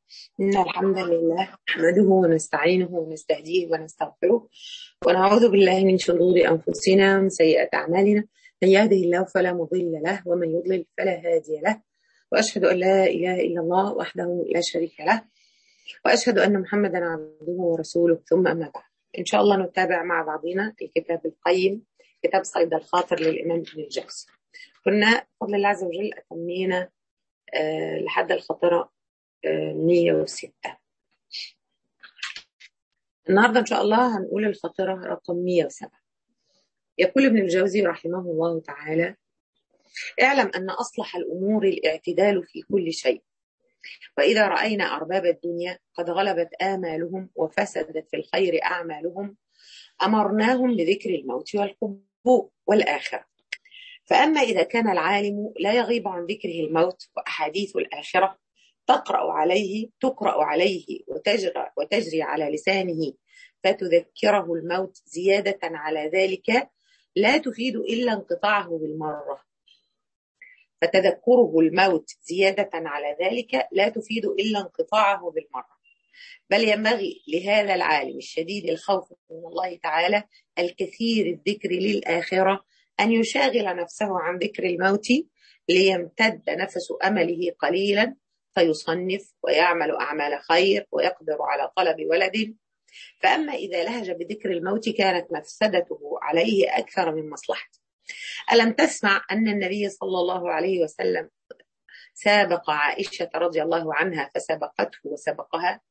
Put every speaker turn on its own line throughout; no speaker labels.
إن الحمد لله نحمده ونستعينه ونستهديه ونستغفره ونعوذ بالله من شرور أنفسنا ومن سيئات أعمالنا من يهده الله فلا مضل له ومن يضلل فلا هادي له وأشهد أن لا إله إلا الله وحده لا شريك له وأشهد أن محمدا عبده ورسوله ثم أما بعد إن شاء الله نتابع مع بعضنا الكتاب القيم كتاب صيد الخاطر للإمام ابن الجوزي كنا بفضل الله عز وجل أتمينا أه لحد الخطرة 106 النهاردة إن شاء الله هنقول الخطرة رقم 107 يقول ابن الجوزي رحمه الله تعالى اعلم أن أصلح الأمور الاعتدال في كل شيء وإذا رأينا أرباب الدنيا قد غلبت آمالهم وفسدت في الخير أعمالهم أمرناهم بذكر الموت والقبور والآخرة فأما إذا كان العالم لا يغيب عن ذكره الموت وأحاديث الآخرة تقرأ عليه تقرأ عليه وتجرى, وتجري على لسانه فتذكره الموت زيادة على ذلك لا تفيد إلا انقطاعه بالمرة فتذكره الموت زيادة على ذلك لا تفيد إلا انقطاعه بالمرة بل ينبغي لهذا العالم الشديد الخوف من الله تعالى الكثير الذكر للآخرة أن يشاغل نفسه عن ذكر الموت ليمتد نفس أمله قليلا فيصنف ويعمل أعمال خير ويقدر على طلب ولد فأما إذا لهج بذكر الموت كانت مفسدته عليه أكثر من مصلحته ألم تسمع أن النبي صلى الله عليه وسلم سابق عائشة رضي الله عنها فسبقته وسبقها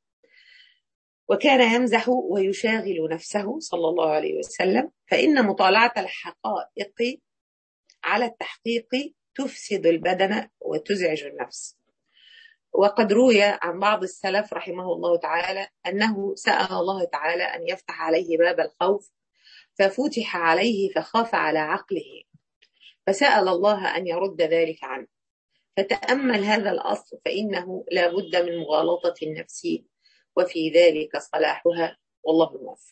وكان يمزح ويشاغل نفسه صلى الله عليه وسلم فإن مطالعة الحقائق على التحقيق تفسد البدن وتزعج النفس وقد روي عن بعض السلف رحمه الله تعالى أنه سأل الله تعالى أن يفتح عليه باب الخوف ففتح عليه فخاف على عقله فسأل الله أن يرد ذلك عنه فتأمل هذا الأصل فإنه لا بد من مغالطة النفس وفي ذلك صلاحها والله الموفق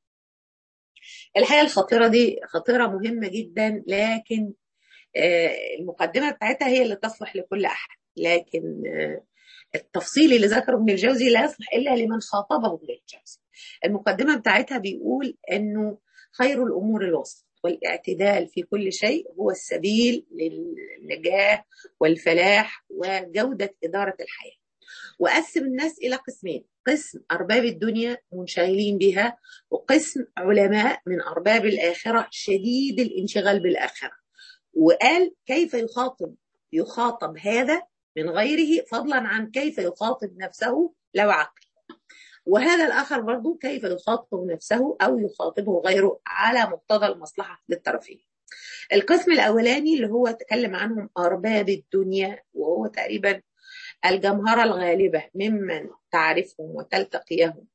الحقيقة الخطيرة دي خطيرة مهمة جدا لكن المقدمة بتاعتها هي اللي تصلح لكل أحد لكن التفصيل اللي ذكره ابن الجوزي لا يصلح الا لمن خاطبه ابن الجوزي. المقدمه بتاعتها بيقول انه خير الامور الوسط والاعتدال في كل شيء هو السبيل للنجاه والفلاح وجوده اداره الحياه. وقسم الناس الى قسمين، قسم ارباب الدنيا منشغلين بها وقسم علماء من ارباب الاخره شديد الانشغال بالاخره. وقال كيف يخاطب يخاطب هذا من غيره فضلا عن كيف يخاطب نفسه لو عقل وهذا الآخر برضو كيف يخاطب نفسه أو يخاطبه غيره على مقتضى المصلحة للطرفين القسم الأولاني اللي هو تكلم عنهم أرباب الدنيا وهو تقريبا الجمهرة الغالبة ممن تعرفهم وتلتقيهم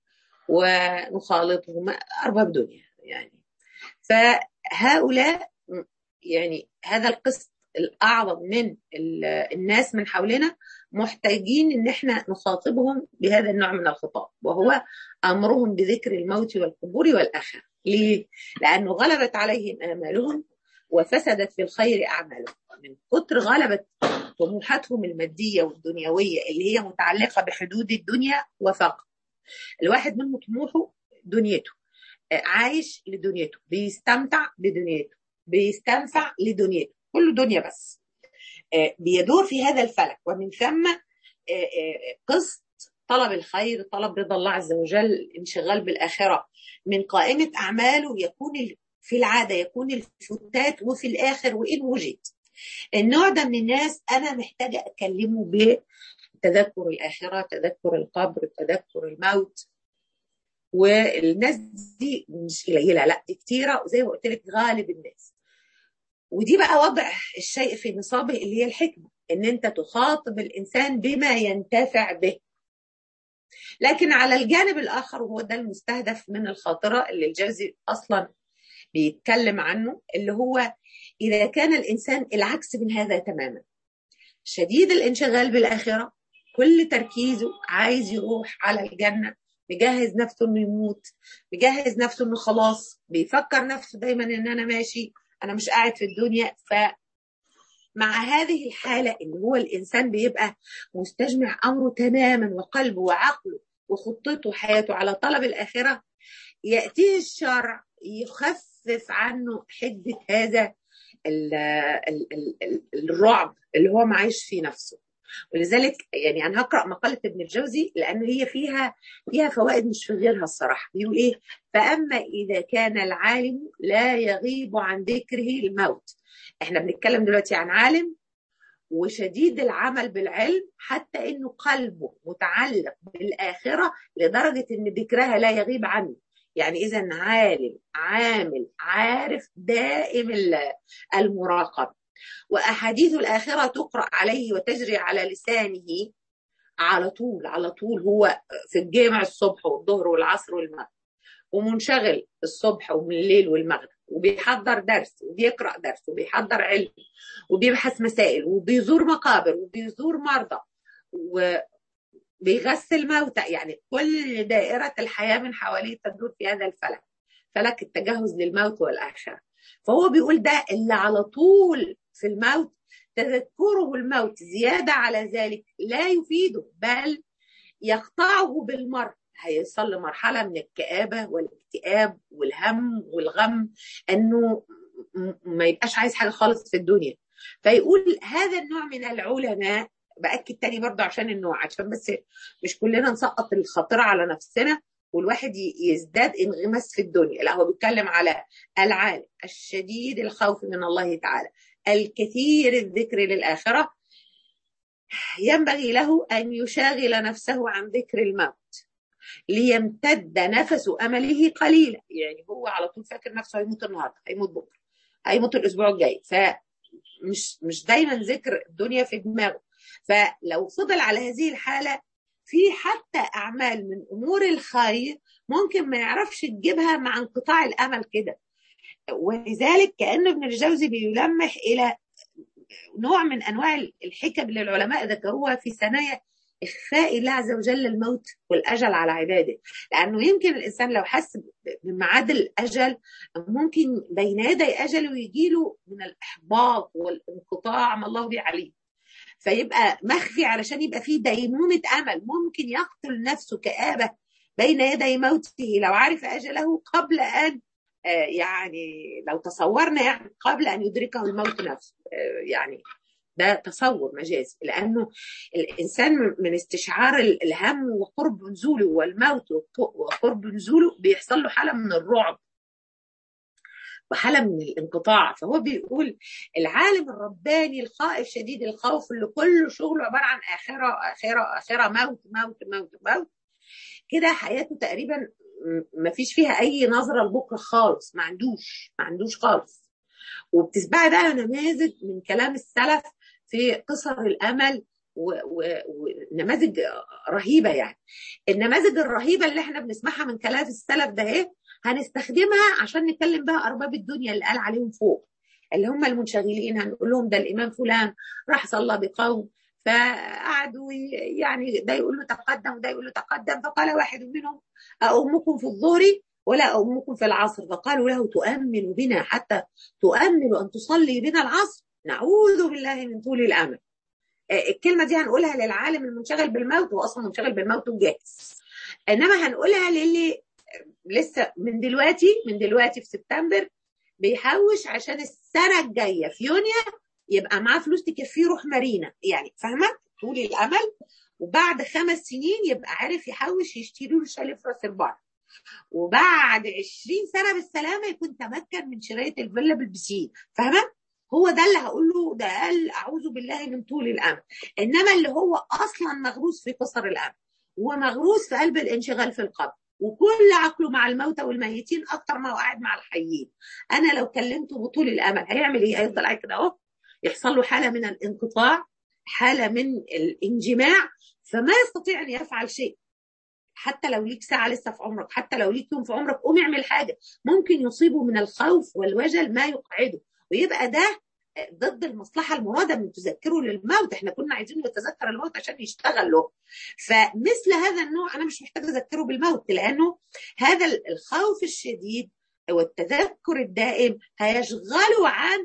ونخالطهم أرباب دنيا يعني فهؤلاء يعني هذا القسم الاعظم من الناس من حولنا محتاجين ان احنا نخاطبهم بهذا النوع من الخطاب وهو امرهم بذكر الموت والقبور والاخره ليه؟ لانه غلبت عليهم امالهم وفسدت في الخير اعمالهم من كتر غلبت طموحاتهم الماديه والدنيويه اللي هي متعلقه بحدود الدنيا وفقط الواحد منهم طموحه دنيته عايش لدنيته بيستمتع بدنيته بيستنفع لدنيته كله دنيا بس بيدور في هذا الفلك ومن ثم قسط طلب الخير طلب رضا الله عز وجل الانشغال بالآخرة من قائمة أعماله يكون في العادة يكون الفتات وفي الآخر وإن وجد النوع ده من الناس أنا محتاجة أكلمه بتذكر الآخرة تذكر القبر تذكر الموت والناس دي مش قليلة لا دي كتيرة وزي ما قلت لك غالب الناس ودي بقى وضع الشيء في نصابه اللي هي الحكمة ان انت تخاطب الانسان بما ينتفع به لكن على الجانب الاخر وهو ده المستهدف من الخاطرة اللي الجوزي اصلا بيتكلم عنه اللي هو اذا كان الانسان العكس من هذا تماما شديد الانشغال بالاخرة كل تركيزه عايز يروح على الجنة مجهز نفسه انه يموت مجهز نفسه انه خلاص بيفكر نفسه دايما ان انا ماشي انا مش قاعد في الدنيا ف مع هذه الحالة إن هو الإنسان بيبقى مستجمع أمره تماما وقلبه وعقله وخطته وحياته على طلب الآخرة يأتيه الشرع يخفف عنه حدة هذا ال ال ال الرعب اللي هو معيش في نفسه ولذلك يعني انا هقرا مقاله ابن الجوزي لان هي فيها فيها فوائد مش في غيرها الصراحه بيقول ايه فاما اذا كان العالم لا يغيب عن ذكره الموت احنا بنتكلم دلوقتي عن عالم وشديد العمل بالعلم حتى انه قلبه متعلق بالاخره لدرجه ان ذكرها لا يغيب عنه يعني اذا عالم عامل عارف دائم المراقبه واحاديث الاخره تقرا عليه وتجري على لسانه على طول على طول هو في الجامع الصبح والظهر والعصر والمغرب ومنشغل الصبح والليل والمغرب وبيحضر درس وبيقرا درس وبيحضر علم وبيبحث مسائل وبيزور مقابر وبيزور مرضى وبيغسل موتى يعني كل دائرة الحياة من حواليه تدور في هذا الفلك فلك التجهز للموت والأحشاء فهو بيقول ده اللي على طول في الموت تذكره الموت زيادة على ذلك لا يفيده بل يقطعه بالمر هيوصل لمرحلة من الكآبة والاكتئاب والهم والغم أنه ما يبقاش عايز حاجة خالص في الدنيا فيقول هذا النوع من العلماء باكد تاني برضه عشان النوع عشان بس مش كلنا نسقط الخاطره على نفسنا والواحد يزداد انغماس في الدنيا لا هو بيتكلم على العالم الشديد الخوف من الله تعالى الكثير الذكر للاخره ينبغي له ان يشاغل نفسه عن ذكر الموت ليمتد نفس امله قليلا يعني هو على طول فاكر نفسه هيموت النهارده هيموت بكره هيموت الاسبوع الجاي ف مش مش دايما ذكر الدنيا في دماغه فلو فضل على هذه الحاله في حتى اعمال من امور الخير ممكن ما يعرفش تجيبها مع انقطاع الامل كده ولذلك كان ابن الجوزي بيلمح الى نوع من انواع الحكم اللي العلماء ذكروها في ثنايا اخفاء الله عز وجل الموت والاجل على عباده لانه يمكن الانسان لو حس بميعاد الاجل ممكن بين يدي اجله يجي له من الاحباط والانقطاع ما الله به عليه فيبقى مخفي علشان يبقى فيه ديمومه امل ممكن يقتل نفسه كابه بين يدي موته لو عرف اجله قبل ان يعني لو تصورنا يعني قبل ان يدركه الموت نفسه يعني ده تصور مجازي لانه الانسان من استشعار الهم وقرب نزوله والموت وقرب نزوله بيحصل له حاله من الرعب وحاله من الانقطاع فهو بيقول العالم الرباني الخائف شديد الخوف اللي كله شغله عباره عن اخره اخره اخره موت موت موت موت كده حياته تقريبا ما فيش فيها اي نظره لبكره خالص ما عندوش ما عندوش خالص وبتسمعي بقى نماذج من كلام السلف في قصر الامل ونماذج رهيبه يعني النماذج الرهيبه اللي احنا بنسمعها من كلام السلف ده ايه هنستخدمها عشان نكلم بقى ارباب الدنيا اللي قال عليهم فوق اللي هم المنشغلين هنقول لهم ده الامام فلان راح صلى بقوم فقعدوا يعني ده يقول له تقدم وده يقول له تقدم فقال واحد منهم أؤمكم في الظهر ولا أؤمكم في العصر فقالوا له تؤمن بنا حتى تؤمن أن تصلي بنا العصر نعوذ بالله من طول الأمل الكلمة دي هنقولها للعالم المنشغل بالموت هو أصلا منشغل بالموت وجاهز إنما هنقولها للي لسه من دلوقتي من دلوقتي في سبتمبر بيحوش عشان السنة الجاية في يونيو يبقى معاه فلوس تكفيه يروح مارينا يعني فاهمة طول الأمل وبعد خمس سنين يبقى عارف يحوش يشتري له شاليه في راس البر وبعد 20 سنه بالسلامه يكون تمكن من شرايه الفيلا بالبسين فاهمه هو ده اللي هقول له ده قال اعوذ بالله من طول الامل انما اللي هو اصلا مغروس في قصر الامل ومغروس في قلب الانشغال في القبر وكل عقله مع الموتى والميتين اكتر ما هو قاعد مع الحيين انا لو كلمته بطول الامل هيعمل ايه هيفضل قاعد كده اهو يحصل له حاله من الانقطاع حاله من الانجماع فما يستطيع ان يفعل شيء حتى لو ليك ساعه لسه في عمرك حتى لو ليك يوم في عمرك قوم اعمل حاجه ممكن يصيبه من الخوف والوجل ما يقعده ويبقى ده ضد المصلحه المراده من تذكره للموت احنا كنا عايزين نتذكر الموت عشان يشتغل له فمثل هذا النوع انا مش محتاج اذكره بالموت لانه هذا الخوف الشديد والتذكر الدائم هيشغله عن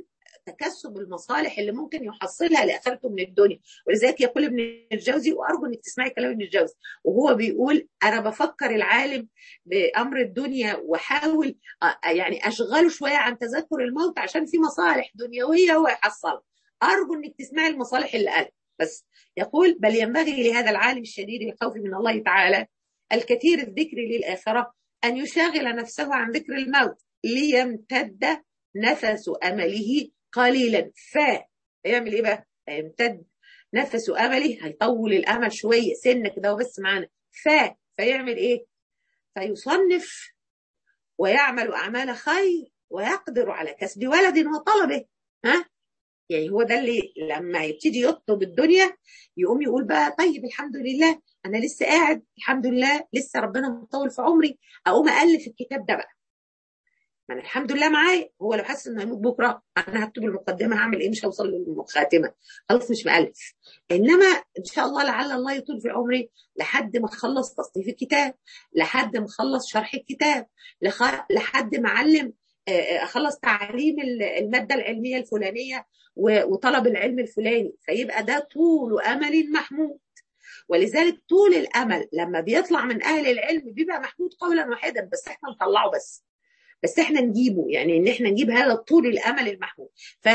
تكسب المصالح اللي ممكن يحصلها لاخرته من الدنيا ولذلك يقول ابن الجوزي وارجو انك تسمعي كلام ابن الجوزي وهو بيقول انا بفكر العالم بامر الدنيا واحاول يعني اشغله شويه عن تذكر الموت عشان في مصالح دنيويه هو يحصلها ارجو انك تسمعي المصالح اللي قالها بس يقول بل ينبغي لهذا العالم الشديد الخوف من الله تعالى الكثير الذكر للآخرة أن يشاغل نفسه عن ذكر الموت ليمتد نفس أمله قليلا ف يعمل إيه بقى؟ يمتد نفس أمله هيطول الأمل شوية سنة كده وبس معانا ف فيعمل إيه؟ فيصنف ويعمل أعمال خير ويقدر على كسب ولد وطلبه ها يعني هو ده اللي لما يبتدي يطلب الدنيا يقوم يقول بقى طيب الحمد لله انا لسه قاعد الحمد لله لسه ربنا مطول في عمري اقوم الف الكتاب ده بقى ما انا الحمد لله معايا هو لو حاسس انه هيموت بكره انا هكتب المقدمه هعمل ايه مش هوصل للخاتمه خلاص مش مالف انما ان شاء الله لعل الله يطول في عمري لحد ما اخلص تصنيف الكتاب لحد ما اخلص شرح الكتاب لحد ما اعلم اخلص تعليم الماده العلميه الفلانيه وطلب العلم الفلاني فيبقى ده طول امل محمود ولذلك طول الامل لما بيطلع من اهل العلم بيبقى محمود قولا واحدا بس احنا نطلعه بس بس احنا نجيبه يعني ان احنا نجيب هذا طول الامل المحمود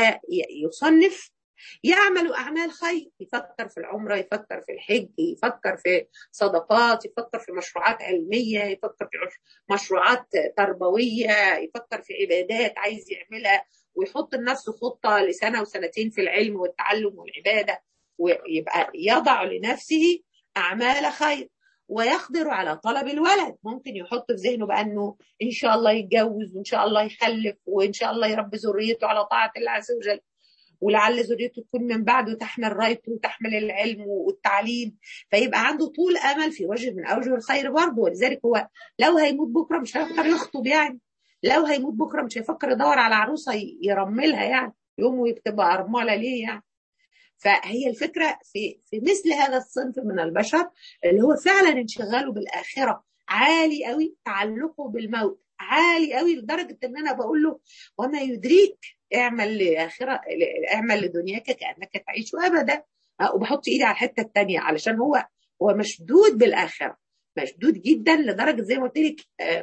فيصنف يعمل اعمال خير يفكر في العمره يفكر في الحج يفكر في صدقات يفكر في مشروعات علميه يفكر في مشروعات تربويه يفكر في عبادات عايز يعملها ويحط لنفسه خطه لسنه وسنتين في العلم والتعلم والعباده ويبقى يضع لنفسه اعمال خير ويقدر على طلب الولد ممكن يحط في ذهنه بانه ان شاء الله يتجوز وان شاء الله يخلف وان شاء الله يربي ذريته على طاعه الله عز وجل ولعل ذريته تكون من بعده تحمل رايته وتحمل العلم والتعليم فيبقى عنده طول امل في وجه من اوجه الخير برضه ولذلك هو لو هيموت بكره مش هيقدر يخطب يعني لو هيموت بكره مش هيفكر يدور على عروسه يرملها يعني يوم تبقى ارمله ليه يعني فهي الفكره في في مثل هذا الصنف من البشر اللي هو فعلا انشغاله بالاخره عالي قوي تعلقه بالموت عالي قوي لدرجه ان انا بقول له وما يدريك اعمل لاخره اعمل لدنياك كانك تعيش ابدا وبحط ايدي على الحته الثانيه علشان هو هو مشدود بالاخره مشدود جدا لدرجه زي ما قلت لك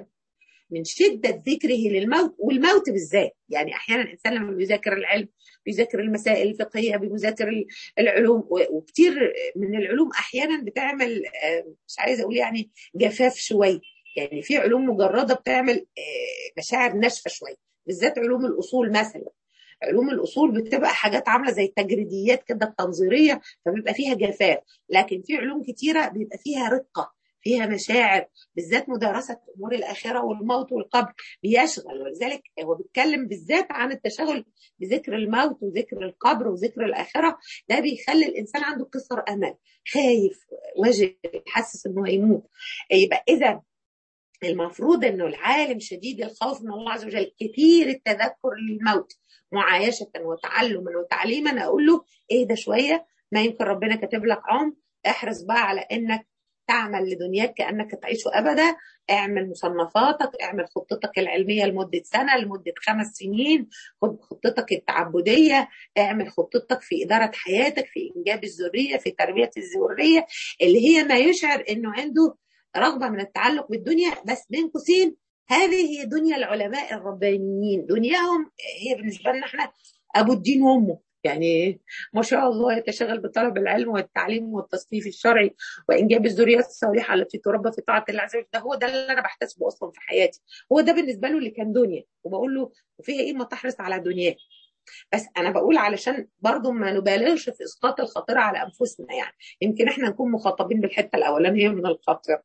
من شده ذكره للموت والموت بالذات يعني احيانا الانسان لما بيذاكر العلم بيذاكر المسائل الفقهيه بيذاكر العلوم وكتير من العلوم احيانا بتعمل مش عايزه اقول يعني جفاف شويه يعني في علوم مجرده بتعمل مشاعر ناشفه شويه بالذات علوم الاصول مثلا علوم الاصول بتبقى حاجات عامله زي التجريديات كده التنظيريه فبيبقى فيها جفاف لكن في علوم كتيره بيبقى فيها رقه فيها مشاعر بالذات مدارسة أمور الآخرة والموت والقبر بيشغل ولذلك هو بيتكلم بالذات عن التشغل بذكر الموت وذكر القبر وذكر الآخرة ده بيخلي الإنسان عنده قصر أمل خايف وجه حاسس إنه هيموت يبقى إذا المفروض انه العالم شديد الخوف من الله عز وجل كثير التذكر للموت معايشة وتعلما وتعليما اقول له ايه ده شوية ما يمكن ربنا كاتب لك عمر احرص بقى على انك تعمل لدنياك كانك تعيش ابدا اعمل مصنفاتك اعمل خطتك العلميه لمده سنه لمده خمس سنين خد خطتك التعبديه اعمل خطتك في اداره حياتك في انجاب الذريه في تربيه الذريه اللي هي ما يشعر انه عنده رغبه من التعلق بالدنيا بس بين قوسين هذه هي دنيا العلماء الربانيين دنياهم هي بالنسبه لنا احنا ابو الدين وامه يعني ما شاء الله يتشغل بطلب العلم والتعليم والتصنيف الشرعي وانجاب الذريه الصالحه التي تربى في طاعه الله عز وجل ده هو ده اللي انا بحتسبه اصلا في حياتي هو ده بالنسبه له اللي كان دنيا وبقول له وفيها ايه ما تحرص على دنياك بس انا بقول علشان برضو ما نبالغش في اسقاط الخطيره على انفسنا يعني يمكن احنا نكون مخاطبين بالحته الاولانيه من الخطر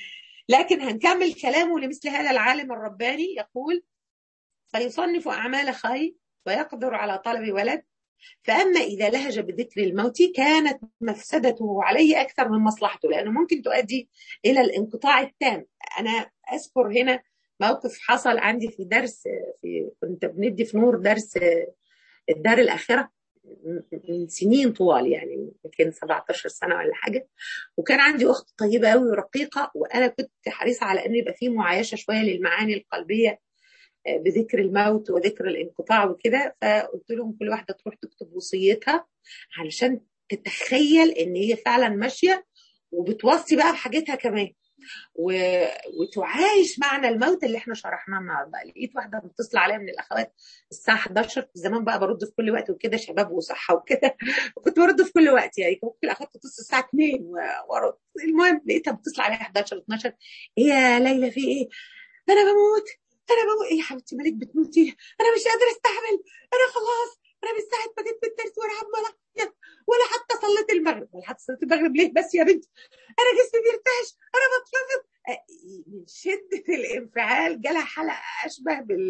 لكن هنكمل كلامه لمثل هذا العالم الرباني يقول فيصنف اعمال خير ويقدر على طلب ولد فأما إذا لهج بذكر الموت كانت مفسدته عليه أكثر من مصلحته لأنه ممكن تؤدي إلى الانقطاع التام أنا أذكر هنا موقف حصل عندي في درس في كنت بندي في نور درس الدار الآخرة من سنين طوال يعني يمكن 17 سنة ولا حاجة وكان عندي أخت طيبة قوي ورقيقة وأنا كنت حريصة على أن يبقى في معايشة شوية للمعاني القلبية بذكر الموت وذكر الانقطاع وكده فقلت لهم كل واحده تروح تكتب وصيتها علشان تتخيل ان هي فعلا ماشيه وبتوصي بقى بحاجتها كمان و... وتعايش معنى الموت اللي احنا شرحناه النهارده لقيت واحده متصله عليا من الاخوات الساعه 11 زمان بقى برد في كل وقت وكده شباب وصحه وكده وكنت برد في كل وقت يعني ممكن الاخوات تتصل الساعه 2 وارد المهم لقيتها بتتصل عليا 11 12 ايه يا ليلى في ايه؟ انا بموت انا بموت ايه يا حبيبتي مالك بتموتي انا مش قادره استحمل انا خلاص انا من ساعه ما جيت بالترس وانا عماله ولا حتى صليت المغرب ولا حتى صليت المغرب ليه بس يا بنتي انا جسمي بيرتعش انا بتلفظ من شده الانفعال جالها حلقه اشبه بال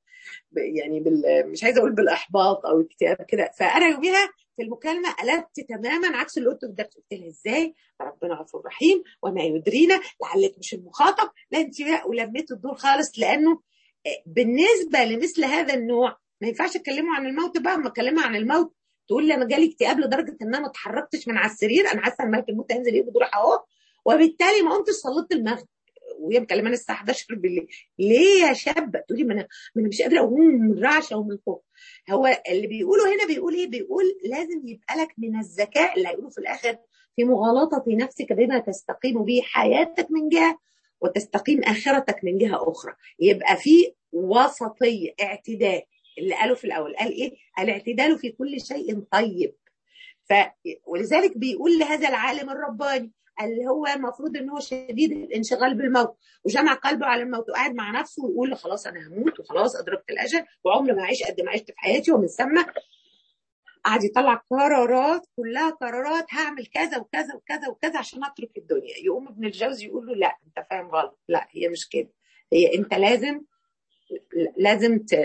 يعني بال مش عايزه اقول بالاحباط او اكتئاب كده فانا يوميها في المكالمه قلبت تماما عكس اللي قلته في الدرس قلت لها ازاي ربنا غفور رحيم وما يدرينا لعلك مش المخاطب لا انت ولميت الدور خالص لانه بالنسبه لمثل هذا النوع ما ينفعش اتكلموا عن الموت بقى اما اكلمها عن الموت تقول لي انا جالي اكتئاب لدرجه ان انا ما اتحركتش من على السرير انا حاسه ان ملك الموت هينزل يقبض روح اهو وبالتالي ما قمتش صليت المغرب وهي مكلماني الساعه 11 بالليل ليه يا شابه تقولي ما انا ما انا مش قادره اقوم من رعشه ومن خوف هو اللي بيقوله هنا بيقول ايه بيقول لازم يبقى لك من الذكاء اللي هيقوله في الاخر في مغالطه نفسك بما تستقيم به حياتك من جهه وتستقيم اخرتك من جهه اخرى يبقى في وسطيه اعتدال اللي قاله في الاول قال ايه الاعتدال في كل شيء طيب ف ولذلك بيقول لهذا العالم الرباني اللي هو المفروض ان هو شديد الانشغال بالموت وجمع قلبه على الموت وقاعد مع نفسه ويقول خلاص انا هموت وخلاص ادركت الاجل وعمري ما هعيش قد ما عشت في حياتي ومن ثم قعد يطلع قرارات كلها قرارات هعمل كذا وكذا وكذا وكذا عشان اترك الدنيا يقوم ابن الجوزي يقول له لا انت فاهم غلط لا هي مش كده هي انت لازم لازم ت...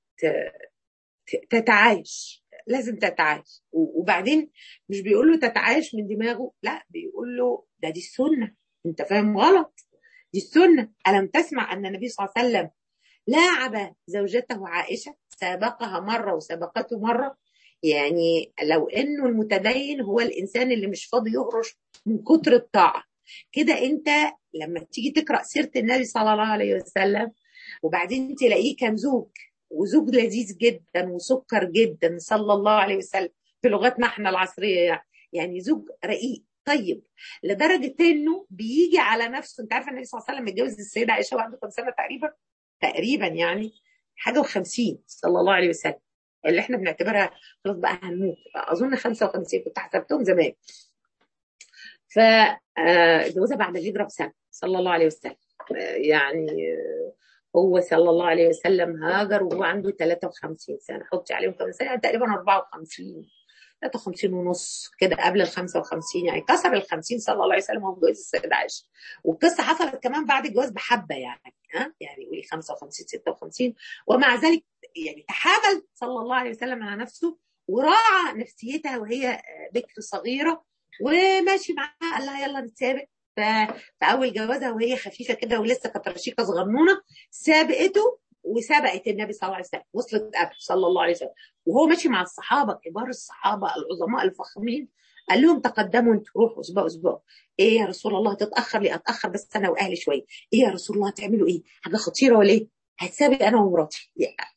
تتعايش لازم تتعايش وبعدين مش بيقول له تتعايش من دماغه لا بيقول له ده دي السنه انت فاهم غلط دي السنه الم تسمع ان النبي صلى الله عليه وسلم لاعب زوجته عائشه سابقها مره وسبقته مره يعني لو انه المتدين هو الانسان اللي مش فاضي يهرش من كتر الطاعه كده انت لما تيجي تقرا سيره النبي صلى الله عليه وسلم وبعدين تلاقيه كان زوج وزوج لذيذ جدا وسكر جدا صلى الله عليه وسلم في لغتنا احنا العصريه يعني يعني زوج رقيق طيب لدرجه انه بيجي على نفسه انت عارفه النبي صلى الله عليه وسلم متجوز السيده عائشه وعنده كام سنه تقريبا تقريبا يعني حاجه و50 صلى الله عليه وسلم اللي احنا بنعتبرها خلاص بقى هنموت اظن 55 كنت حسبتهم زمان ف اتجوزها بعد الهجره بسنه صلى الله عليه وسلم يعني هو صلى الله عليه وسلم هاجر وهو عنده 53 سنه حطي عليهم كم سنه تقريبا 54 53 ونص كده قبل ال 55 يعني كسر ال 50 صلى الله عليه وسلم وهو متجوز السيده عائشه والقصه حصلت كمان بعد الجواز بحبه يعني ها يعني قولي 55 56 ومع ذلك يعني تحامل صلى الله عليه وسلم على نفسه وراعى نفسيتها وهي بكر صغيره وماشي معاها قال لها يلا نتسابق في اول جوازها وهي خفيفه كده ولسه كانت رشيقه صغنونه سابقته وسبقت النبي صلى الله عليه وسلم وصلت قبل صلى الله عليه وسلم وهو ماشي مع الصحابه كبار الصحابه العظماء الفخمين قال لهم تقدموا انتوا روحوا اسبوع اسبوع ايه يا رسول الله تتاخر لي اتاخر بس انا واهلي شويه ايه يا رسول الله هتعملوا ايه حاجه خطيره ولا ايه هتسابق انا ومراتي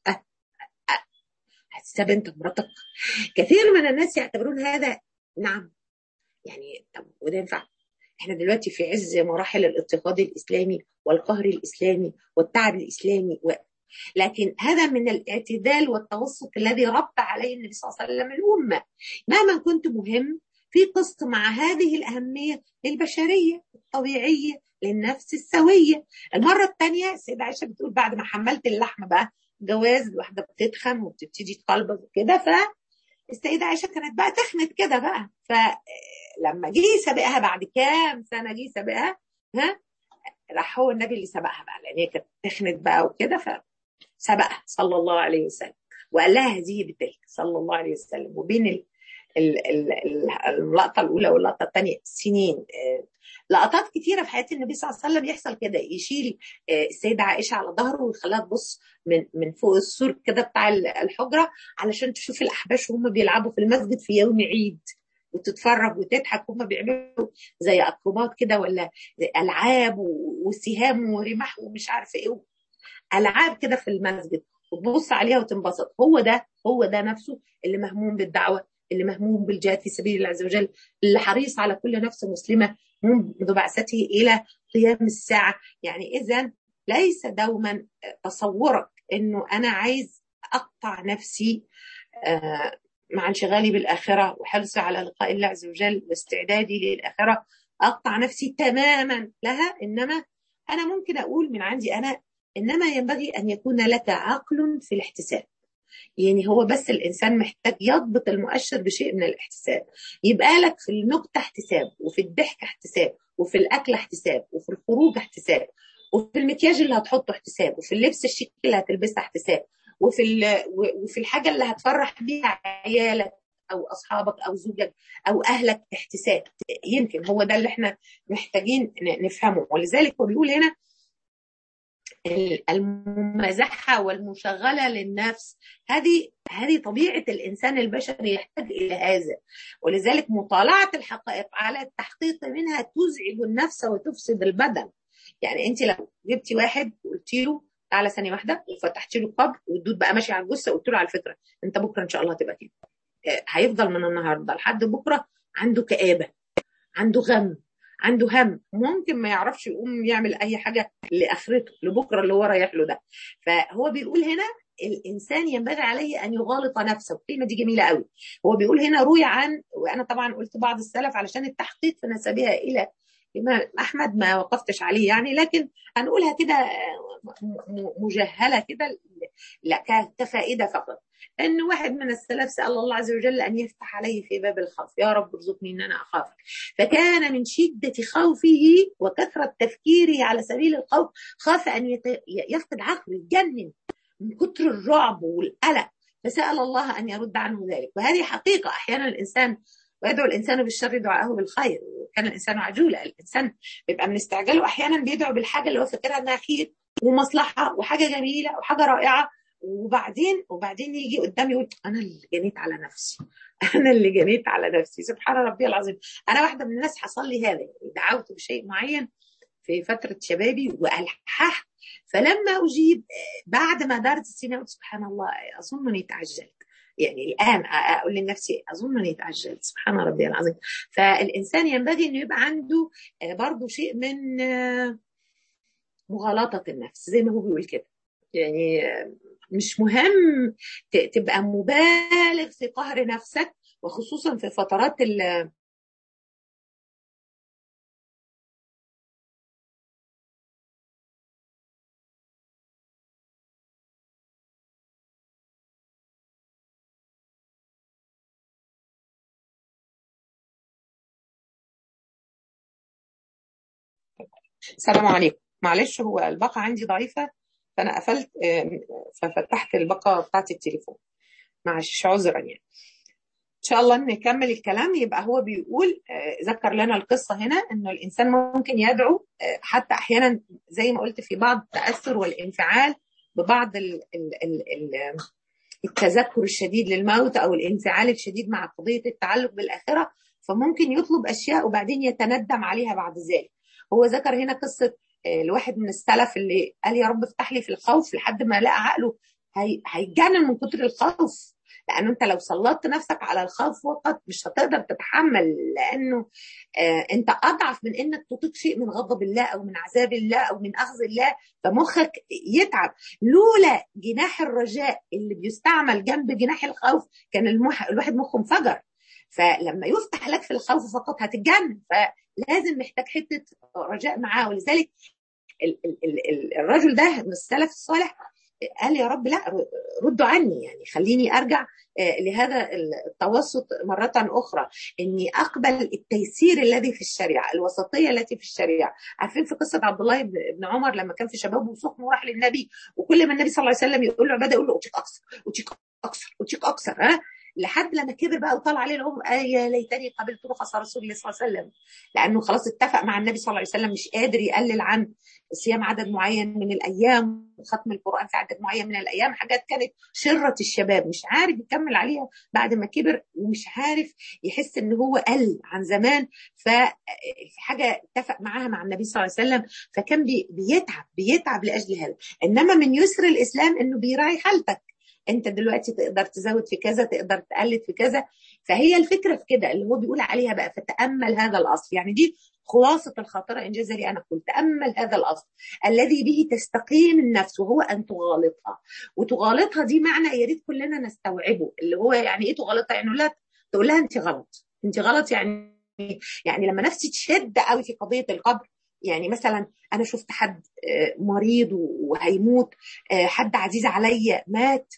هتسابق انت ومراتك كثير من الناس يعتبرون هذا نعم يعني طب وده ينفع احنا دلوقتي في عز مراحل الاضطهاد الاسلامي والقهر الاسلامي والتعب الاسلامي و... لكن هذا من الاعتدال والتوسط الذي ربط عليه النبي صلى الله عليه وسلم الامه مهما كنت مهم في قسط مع هذه الاهميه للبشريه الطبيعيه للنفس السويه المره الثانيه السيده عائشه بتقول بعد ما حملت اللحم بقى جواز الواحده بتتخن وبتبتدي تقلبز وكده ف السيده عائشه كانت بقى تخنت كده بقى فلما جه سابقها بعد كام سنه جه سابقها ها راح هو النبي اللي سبقها بقى لان هي كانت تخنت بقى وكده فسبقها صلى الله عليه وسلم وقال لها هذه بتلك صلى الله عليه وسلم وبين ال ال ال اللقطه الاولى واللقطه الثانيه سنين لقطات كتيره في حياه النبي صلى الله عليه وسلم يحصل كده يشيل السيده عائشه على ظهره ويخليها تبص من من فوق السور كده بتاع الحجره علشان تشوف الاحباش وهم بيلعبوا في المسجد في يوم عيد وتتفرج وتضحك هم بيعملوا زي اكروبات كده ولا العاب وسهام ورماح ومش عارفه ايه العاب كده في المسجد وتبص عليها وتنبسط هو ده هو ده نفسه اللي مهموم بالدعوه اللي مهموم بالجهاد في سبيل الله عز وجل اللي حريص على كل نفس مسلمه منذ بعثته الى قيام الساعه يعني اذا ليس دوما تصورك انه انا عايز اقطع نفسي مع انشغالي بالاخره وحرصي على لقاء الله عز وجل واستعدادي للاخره اقطع نفسي تماما لها انما انا ممكن اقول من عندي انا انما ينبغي ان يكون لك عقل في الاحتساب يعني هو بس الانسان محتاج يضبط المؤشر بشيء من الاحتساب يبقى لك في النكته احتساب وفي الضحك احتساب وفي الاكل احتساب وفي الخروج احتساب وفي المكياج اللي هتحطه احتساب وفي اللبس الشيك اللي هتلبسه احتساب وفي وفي الحاجه اللي هتفرح بيها عيالك او اصحابك او زوجك او اهلك احتساب يمكن هو ده اللي احنا محتاجين نفهمه ولذلك هو بيقول هنا الممازحه والمشغله للنفس هذه هذه طبيعه الانسان البشري يحتاج الى هذا ولذلك مطالعه الحقائق على التحقيق منها تزعج النفس وتفسد البدن يعني انت لو جبتي واحد وقلت له تعالى ثانيه واحده وفتحت له القبر والدود بقى ماشي على الجثه وقلت له على فكره انت بكره ان شاء الله هتبقى كده هيفضل من النهارده لحد بكره عنده كآبه عنده غم عنده هم ممكن ما يعرفش يقوم يعمل اي حاجه لاخرته لبكره اللي هو رايح له ده فهو بيقول هنا الانسان ينبغي عليه ان يغالط نفسه الكلمه دي جميله قوي هو بيقول هنا روي عن وانا طبعا قلت بعض السلف علشان التحقيق في نسبها الى الامام احمد ما وقفتش عليه يعني لكن هنقولها كده مجهله كده لا كفائده فقط ان واحد من السلف سال الله عز وجل ان يفتح عليه في باب الخوف يا رب ارزقني ان انا اخافك فكان من شده خوفه وكثره تفكيره على سبيل الخوف خاف ان يفقد عقله يتجنن من كثر الرعب والقلق فسال الله ان يرد عنه ذلك وهذه حقيقه احيانا الانسان ويدعو الانسان بالشر دعاءه بالخير وكان الانسان عجولا الانسان بيبقى من استعجاله احيانا بيدعو بالحاجه اللي هو فاكرها انها خير ومصلحه وحاجه جميله وحاجه رائعه وبعدين وبعدين يجي قدام يقول انا اللي جنيت على نفسي انا اللي جنيت على نفسي سبحان ربي العظيم انا واحده من الناس حصل لي هذا دعوت بشيء معين في فتره شبابي والححت فلما اجيب بعد ما دارت السنين سبحان الله اظن اني تعجلت يعني الان اقول لنفسي اظن اني تعجلت سبحان ربي العظيم فالانسان ينبغي انه يبقى عنده برضه شيء من مغالطه النفس زي ما هو بيقول كده يعني مش مهم تبقى مبالغ في قهر نفسك وخصوصا في فترات ال السلام عليكم معلش هو الباقة عندي ضعيفة فأنا قفلت ففتحت الباقة بتاعت التليفون معلش عذرا يعني إن شاء الله نكمل الكلام يبقى هو بيقول ذكر لنا القصة هنا إنه الإنسان ممكن يدعو حتى أحيانا زي ما قلت في بعض التأثر والانفعال ببعض ال ال ال ال التذكر الشديد للموت أو الانفعال الشديد مع قضية التعلق بالآخرة فممكن يطلب أشياء وبعدين يتندم عليها بعد ذلك هو ذكر هنا قصة الواحد من السلف اللي قال يا رب افتح لي في الخوف لحد ما لقى عقله هيتجنن من كتر الخوف لانه انت لو سلطت نفسك على الخوف فقط مش هتقدر تتحمل لانه آه انت اضعف من انك تطيق شيء من غضب الله او من عذاب الله او من اخذ الله فمخك يتعب لولا جناح الرجاء اللي بيستعمل جنب جناح الخوف كان المح... الواحد مخه انفجر فلما يفتح لك في الخوف فقط هتتجنن فلازم محتاج حته رجاء معاه ولذلك ال ال ال الرجل ده من السلف الصالح قال يا رب لا ردوا عني يعني خليني ارجع لهذا التوسط مرة أخرى إني أقبل التيسير الذي في الشريعة الوسطية التي في الشريعة عارفين في قصة عبد الله بن عمر لما كان في شبابه وسخن وراح للنبي وكل ما النبي صلى الله عليه وسلم يقول له عبادة يقول له أوتيك أكثر أوتيك أكثر أوتيك أكثر ها لحد لما كبر بقى وطلع عليه العمر آه يا ليتني قبلت رخص رسول الله صلى الله عليه وسلم لانه خلاص اتفق مع النبي صلى الله عليه وسلم مش قادر يقلل عن صيام عدد معين من الايام وختم القران في عدد معين من الايام حاجات كانت شره الشباب مش عارف يكمل عليها بعد ما كبر ومش عارف يحس ان هو قل عن زمان ففي حاجه اتفق معاها مع النبي صلى الله عليه وسلم فكان بيتعب بيتعب لاجل هذا انما من يسر الاسلام انه بيراعي حالتك انت دلوقتي تقدر تزود في كذا تقدر تقلد في كذا فهي الفكره في كده اللي هو بيقول عليها بقى فتامل هذا الاصل يعني دي خلاصة الخاطرة إن جاز لي أنا قلت تأمل هذا الأصل الذي به تستقيم النفس وهو أن تغالطها وتغالطها دي معنى يا ريت كلنا نستوعبه اللي هو يعني إيه تغالطها يعني لا تقول لها أنت غلط أنت غلط يعني يعني لما نفسي تشد قوي في قضية القبر يعني مثلا انا شفت حد مريض وهيموت حد عزيز عليا مات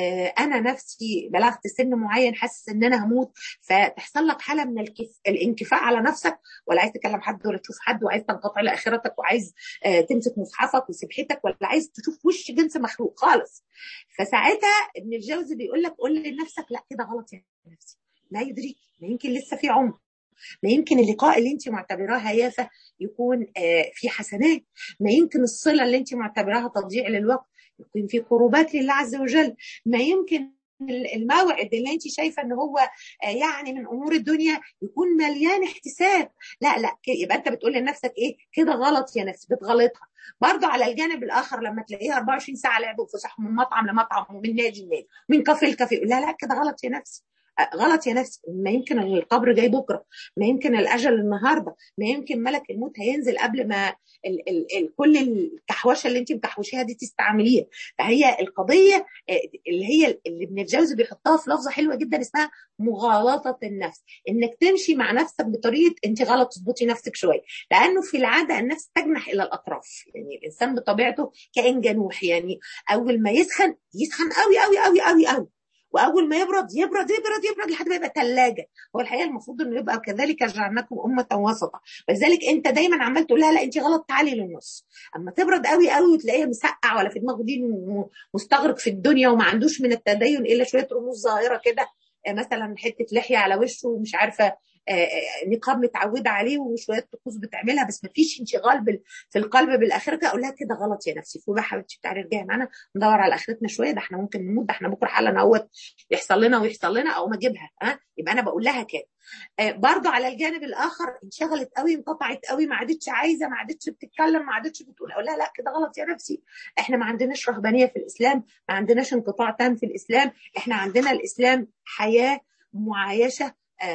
انا نفسي بلغت سن معين حاسس ان انا هموت فتحصل لك حاله من الكف... الانكفاء على نفسك ولا عايز تكلم حد ولا تشوف حد وعايز تنقطع لاخرتك وعايز تمسك مصحفك وسبحتك ولا عايز تشوف وش جنس مخلوق خالص فساعتها ابن الجوزي بيقول لك قول لنفسك لا كده غلط يا نفسي لا يدريك ما يمكن لسه في عمر ما يمكن اللقاء اللي انت معتبراه هيافه يكون في حسنات ما يمكن الصله اللي انت معتبراها تضييع للوقت يكون في قربات لله عز وجل ما يمكن الموعد اللي انت شايفه ان هو يعني من امور الدنيا يكون مليان احتساب لا لا يبقى انت بتقول لنفسك ايه كده غلط يا نفسي بتغلطها برضه على الجانب الاخر لما تلاقيها 24 ساعه لعب وفسح من مطعم لمطعم ومن نادي لنادي من كافيه لكافيه لا لا كده غلط يا نفسي غلط يا نفسي ما يمكن القبر جاي بكره ما يمكن الاجل النهارده ما يمكن ملك الموت هينزل قبل ما ال ال ال كل الكحوشه اللي انت مكحوشيها دي تستعمليها فهي القضيه اللي هي اللي ابن الجوزي بيحطها في لفظه حلوه جدا اسمها مغالطه النفس انك تمشي مع نفسك بطريقه انت غلط تظبطي نفسك شويه لانه في العاده النفس تجنح الى الاطراف يعني الانسان بطبيعته كائن جنوح يعني اول ما يسخن يسخن قوي قوي قوي قوي قوي واول ما يبرد يبرد يبرد يبرد لحد ما يبقى ثلاجه هو الحقيقه المفروض انه يبقى كذلك جعلناكم امه وسطا ولذلك انت دايما عمال تقول لها لا انت غلط تعالي للنص اما تبرد قوي قوي وتلاقيها مسقع ولا في دماغه دي مستغرق في الدنيا وما عندوش من التدين الا شويه رموز ظاهره كده مثلا حته لحيه على وشه ومش عارفه نقاب متعوده عليه وشويه طقوس بتعملها بس ما فيش انشغال في القلب بالاخره اقول لها كده غلط يا نفسي فوق حبيبتي تعالي ارجعي معانا ندور على اخرتنا شويه ده احنا ممكن نموت ده احنا بكره حالا اهوت يحصل لنا ويحصل لنا او ما اجيبها ها يبقى انا بقول لها كده برضه على الجانب الاخر انشغلت قوي انقطعت قوي ما عادتش عايزه ما عادتش بتتكلم ما عادتش بتقول اقول لها لا كده غلط يا نفسي احنا ما عندناش رهبانيه في الاسلام ما عندناش انقطاع تام في الاسلام احنا عندنا الاسلام حياه معايشه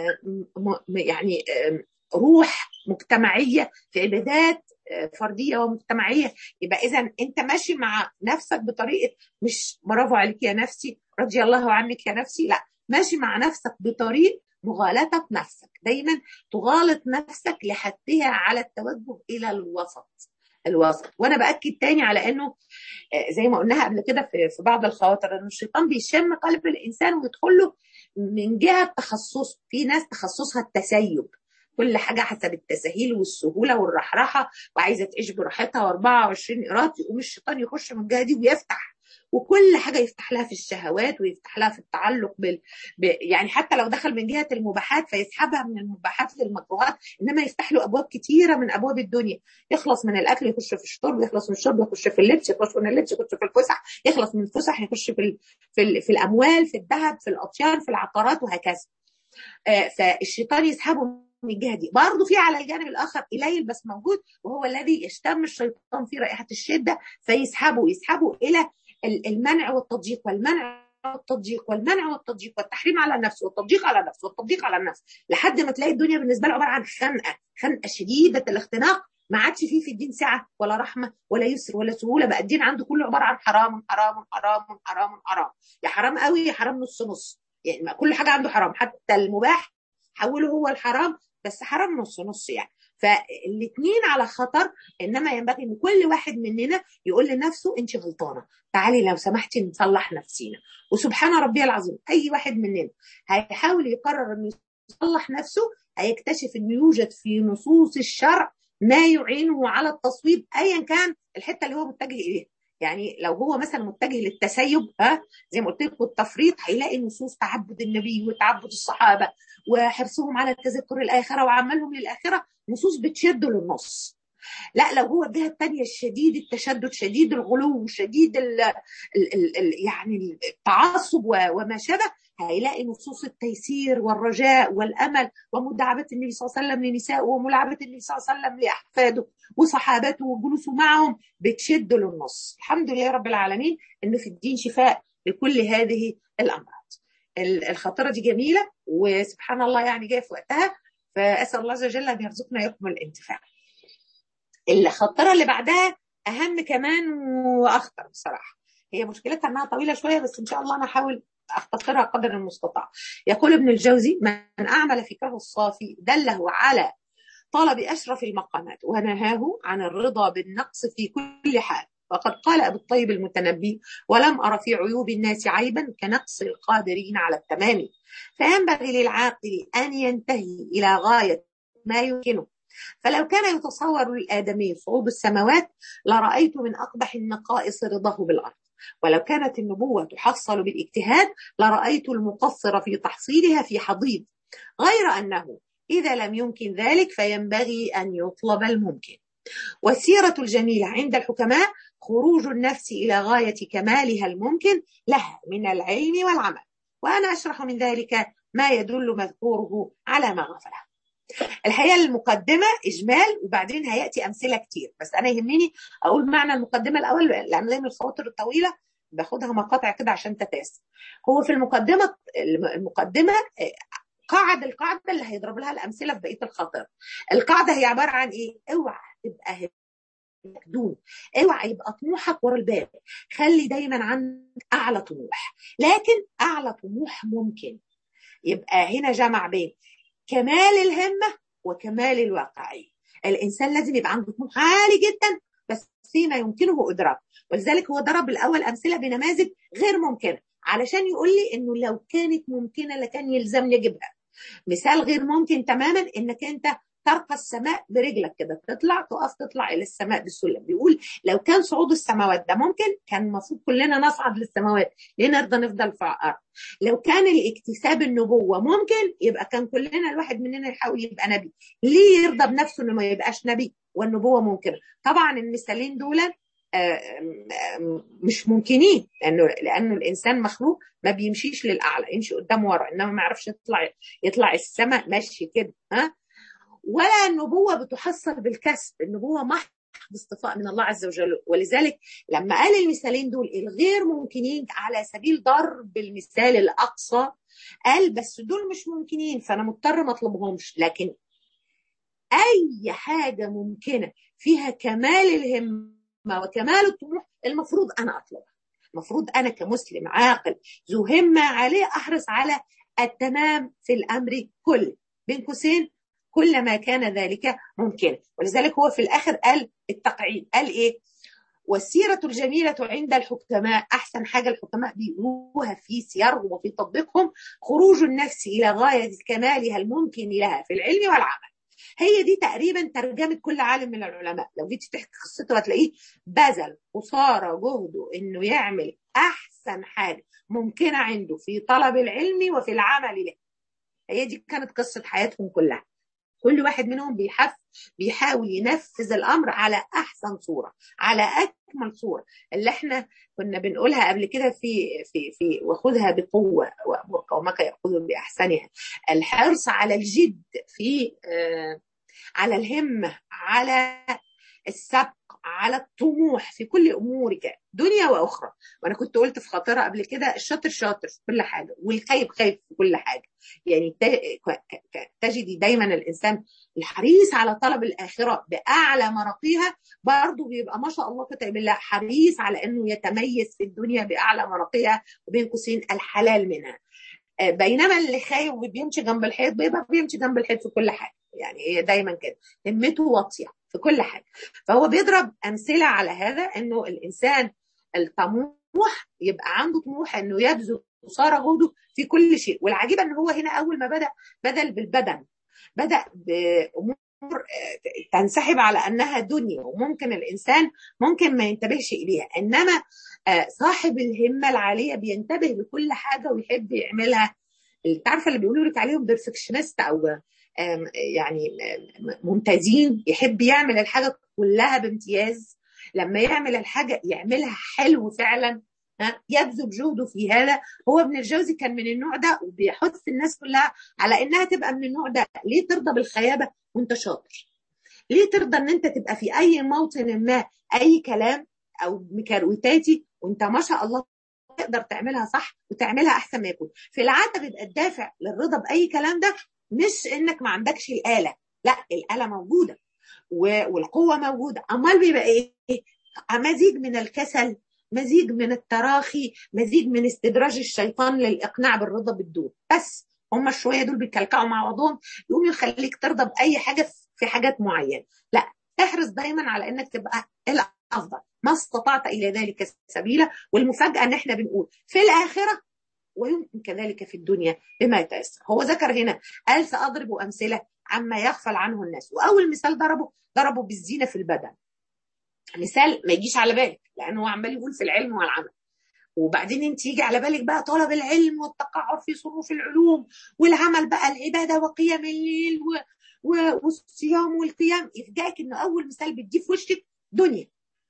يعني روح مجتمعيه في عبادات فرديه ومجتمعيه يبقى اذا انت ماشي مع نفسك بطريقه مش برافو عليك يا نفسي رضي الله عنك يا نفسي لا ماشي مع نفسك بطريق مغالطه نفسك دايما تغالط نفسك لحثها على التوجه الى الوسط الوسط وانا باكد تاني على انه زي ما قلناها قبل كده في بعض الخواطر ان الشيطان بيشم قلب الانسان ويدخل له من جهه تخصص في ناس تخصصها التسيب كل حاجه حسب التسهيل والسهوله والرحرحه وعايزه تعيش براحتها و24 قيراط يقوم الشيطان يخش من الجهه دي ويفتح وكل حاجه يفتح لها في الشهوات ويفتح لها في التعلق بال... ب... يعني حتى لو دخل من جهه المباحات فيسحبها من المباحات للمكروهات انما يفتح له ابواب كتيره من ابواب الدنيا يخلص من الاكل يخش في الشرب يخلص من الشرب يخش في اللبس يخش من اللبس يخش في الفسح يخلص من الفسح يخش في ال... في, ال... في الاموال في الذهب في الاطيان في العقارات وهكذا آه فالشيطان يسحبه من الجهه دي برضه في على الجانب الاخر قليل بس موجود وهو الذي يشتم الشيطان في رائحه الشده فيسحبه يسحبه الى المنع والتضييق والمنع والتضييق والمنع والتضييق والتحريم على النفس والتضييق على النفس والتضييق على النفس لحد ما تلاقي الدنيا بالنسبه له عباره عن خنقه خنقه شديده الاختناق ما عادش فيه في الدين سعه ولا رحمه ولا يسر ولا سهوله بقى الدين عنده كله عباره عن حرام حرام حرام حرام حرام يا حرام قوي يا حرام نص نص يعني كل حاجه عنده حرام حتى المباح حوله هو الحرام بس حرام نص نص يعني فالاثنين على خطر انما ينبغي ان كل واحد مننا يقول لنفسه انت غلطانه تعالي لو سمحتي نصلح نفسينا وسبحان ربي العظيم اي واحد مننا هيحاول يقرر انه يصلح نفسه هيكتشف انه يوجد في نصوص الشرع ما يعينه على التصويب ايا كان الحته اللي هو متجه اليها يعني لو هو مثلا متجه للتسيب ها زي ما قلت لكم التفريط هيلاقي نصوص تعبد النبي وتعبد الصحابه وحرصهم على تذكر الاخره وعملهم للاخره نصوص بتشده للنص لا لو هو الجهه الثانيه الشديد التشدد شديد الغلو شديد ال ال ال ال يعني التعصب وما شابه هيلاقي نصوص التيسير والرجاء والامل ومداعبه النبي صلى الله عليه وسلم لنسائه وملاعبه النبي صلى الله عليه وسلم لاحفاده وصحابته وجلوسه معهم بتشد للنص الحمد لله رب العالمين انه في الدين شفاء لكل هذه الامراض الخطره دي جميله وسبحان الله يعني جايه في وقتها فاسال الله عز وجل ان يرزقنا يكمل الانتفاع الخطره اللي بعدها اهم كمان واخطر بصراحه هي مشكلتها انها طويله شويه بس ان شاء الله انا احاول اختصرها قدر المستطاع يقول ابن الجوزي من اعمل فكره الصافي دله على طلب اشرف المقامات ونهاه عن الرضا بالنقص في كل حال وقد قال ابو الطيب المتنبي ولم ارى في عيوب الناس عيبا كنقص القادرين على التمام فينبغي للعاقل ان ينتهي الى غايه ما يمكنه فلو كان يتصور للآدمي صعود السماوات لرأيت من أقبح النقائص رضاه بالأرض ولو كانت النبوة تحصل بالاجتهاد لرأيت المقصر في تحصيلها في حضيض غير أنه إذا لم يمكن ذلك فينبغي أن يطلب الممكن والسيرة الجميلة عند الحكماء خروج النفس إلى غاية كمالها الممكن لها من العلم والعمل وأنا أشرح من ذلك ما يدل مذكوره على ما غفله الحقيقه المقدمه اجمال وبعدين هياتي امثله كتير بس انا يهمني اقول معنى المقدمه الاول لان دايما الخواطر الطويله باخدها مقاطع كده عشان تتاس هو في المقدمه المقدمه قاعد القاعده اللي هيضرب لها الامثله في بقيه الخاطر القاعده هي عباره عن ايه اوعى تبقى دون اوعى يبقى طموحك ورا الباب خلي دايما عندك اعلى طموح لكن اعلى طموح ممكن يبقى هنا جمع بين كمال الهمة وكمال الواقعية الإنسان لازم يبقى عنده طموح عالي جدا بس فيما يمكنه إدراكه ولذلك هو ضرب الأول أمثلة بنماذج غير ممكنة علشان يقول لي إنه لو كانت ممكنة لكان يلزمني أجيبها مثال غير ممكن تماما إنك أنت ترقى السماء برجلك كده تطلع تقف تطلع الى السماء بالسلم بيقول لو كان صعود السماوات ده ممكن كان المفروض كلنا نصعد للسماوات ليه نرضى نفضل في الارض لو كان الاكتساب النبوه ممكن يبقى كان كلنا الواحد مننا يحاول يبقى نبي ليه يرضى بنفسه انه ما يبقاش نبي والنبوه ممكنه طبعا المثالين دول مش ممكنين لانه لانه الانسان مخلوق ما بيمشيش للاعلى يمشي قدام ورا انما ما يعرفش يطلع يطلع السماء ماشي كده ها ولا النبوة بتحصل بالكسب النبوة محض اصطفاء من الله عز وجل ولذلك لما قال المثالين دول الغير ممكنين على سبيل ضرب المثال الأقصى قال بس دول مش ممكنين فأنا مضطر ما اطلبهمش لكن أي حاجة ممكنة فيها كمال الهمة وكمال الطموح المفروض أنا أطلبها المفروض أنا كمسلم عاقل ذو همة عليه أحرص على التمام في الأمر كله بين قوسين كل ما كان ذلك ممكنا ولذلك هو في الآخر قال التقعيد قال إيه والسيرة الجميلة عند الحكماء أحسن حاجة الحكماء بيقولوها في سيرهم وفي تطبيقهم خروج النفس إلى غاية كمالها الممكن لها في العلم والعمل هي دي تقريبا ترجمة كل عالم من العلماء لو جيت تحكي قصته هتلاقيه بذل وصار جهده انه يعمل احسن حاجة ممكنة عنده في طلب العلم وفي العمل له هي دي كانت قصة حياتهم كلها كل واحد منهم بيحف بيحاول ينفذ الامر على احسن صوره على اكمل صوره اللي احنا كنا بنقولها قبل كده في في في وخذها بقوه وقومك ياخذوا باحسنها الحرص على الجد في آه على الهمه على السبق على الطموح في كل امورك دنيا واخرى وانا كنت قلت في خاطره قبل كده الشاطر شاطر في كل حاجه والخايب خايف في كل حاجه يعني تجدي دايما الانسان الحريص على طلب الاخره باعلى مرقيها برضه بيبقى ما شاء الله كتاب بالله حريص على انه يتميز في الدنيا باعلى مرقيها وبين قوسين الحلال منها بينما اللي خايف وبيمشي جنب الحيط بيبقى بيمشي جنب الحيط في كل حاجه يعني هي دايما كده همته واطيه في كل حاجه فهو بيضرب امثله على هذا انه الانسان الطموح يبقى عنده طموح انه يبذل وصار جهده في كل شيء والعجيب ان هو هنا اول ما بدا بدا بالبدن بدا بامور تنسحب على انها دنيا وممكن الانسان ممكن ما ينتبهش اليها انما صاحب الهمه العاليه بينتبه لكل حاجه ويحب يعملها انت عارفه اللي بيقولوا لك عليهم بيرفكشنست او يعني ممتازين يحب يعمل الحاجه كلها بامتياز لما يعمل الحاجه يعملها حلو فعلا يبذل جهده في هذا هو ابن الجوزي كان من النوع ده وبيحث الناس كلها على انها تبقى من النوع ده ليه ترضى بالخيابه وانت شاطر ليه ترضى ان انت تبقى في اي موطن ما اي كلام او مكروتاتي وانت ما شاء الله تقدر تعملها صح وتعملها احسن ما يكون في العاده بيبقى الدافع للرضا باي كلام ده مش انك ما عندكش الاله لا الاله موجوده والقوه موجوده امال بيبقى ايه مزيج من الكسل مزيج من التراخي مزيج من استدراج الشيطان للاقناع بالرضا بالدون بس هم شويه دول بيكلكعوا مع بعضهم يقوم يخليك ترضى باي حاجه في حاجات معينه لا احرص دايما على انك تبقى الافضل ما استطعت الى ذلك سبيلا والمفاجاه ان احنا بنقول في الاخره ويمكن كذلك في الدنيا بما يتيسر هو ذكر هنا قال ساضرب امثله عما يغفل عنه الناس واول مثال ضربه ضربه بالزينه في البدن مثال ما يجيش على بالك لانه هو عمال يقول في العلم والعمل وبعدين انت يجي على بالك بقى طلب العلم والتقعر في صروف العلوم والعمل بقى العباده وقيام الليل و... و... والصيام والقيام يفجئك انه اول مثال بتجي في وشك دنيا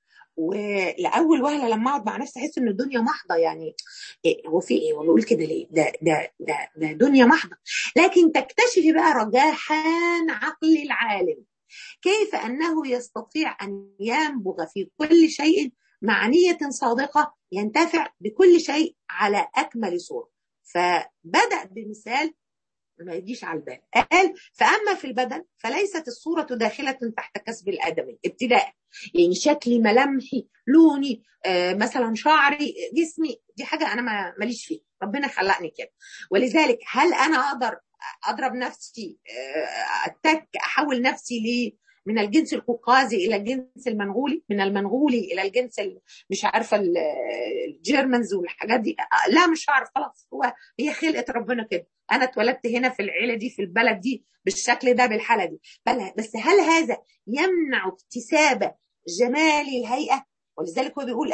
ولاول وهله لما اقعد مع نفسي احس ان الدنيا محضه يعني إيه هو في ايه وبقول كده ليه ده ده ده ده دنيا محضه لكن تكتشفي بقى رجاحان عقل العالم كيف انه يستطيع ان ينبغ في كل شيء مع نية صادقة ينتفع بكل شيء على أكمل صورة فبدأ بمثال ما يجيش على البال قال فأما في البدن فليست الصورة داخلة تحت كسب الآدمي ابتداء يعني شكلي ملامحي لوني آه مثلا شعري جسمي دي حاجة أنا ماليش فيه ربنا خلقني كده ولذلك هل أنا أقدر أضرب نفسي آه أتك أحول نفسي ليه من الجنس القوقازي الى الجنس المنغولي من المنغولي الى الجنس مش عارفه الجيرمنز والحاجات دي لا مش هعرف خلاص هو هي خلقه ربنا كده انا اتولدت هنا في العيله دي في البلد دي بالشكل ده بالحاله دي بس هل هذا يمنع اكتساب جمال الهيئه ولذلك هو بيقول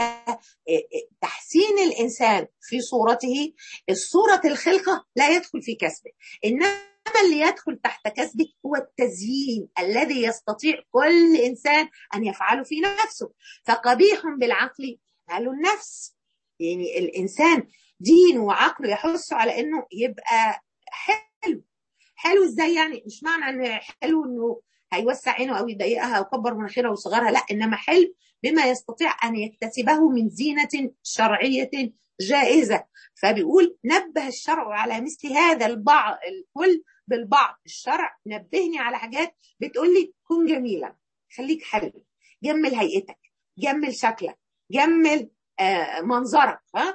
تحسين الانسان في صورته الصوره الخلقه لا يدخل في كسبه انما اللي يدخل تحت كسبه هو التزيين الذي يستطيع كل انسان ان يفعله في نفسه فقبيح بالعقل قالوا النفس يعني الانسان دينه وعقله يحث على انه يبقى حلو حلو ازاي يعني مش معنى ان حلو انه هيوسع عينه او يضيقها او يكبر مناخيرها ويصغرها لا انما حلو بما يستطيع ان يكتسبه من زينه شرعيه جائزه فبيقول نبه الشرع على مثل هذا البعض الكل بالبعض الشرع نبهني على حاجات بتقول لي كن جميلا خليك حلو جمل هيئتك جمل شكلك جمل آه منظرك ها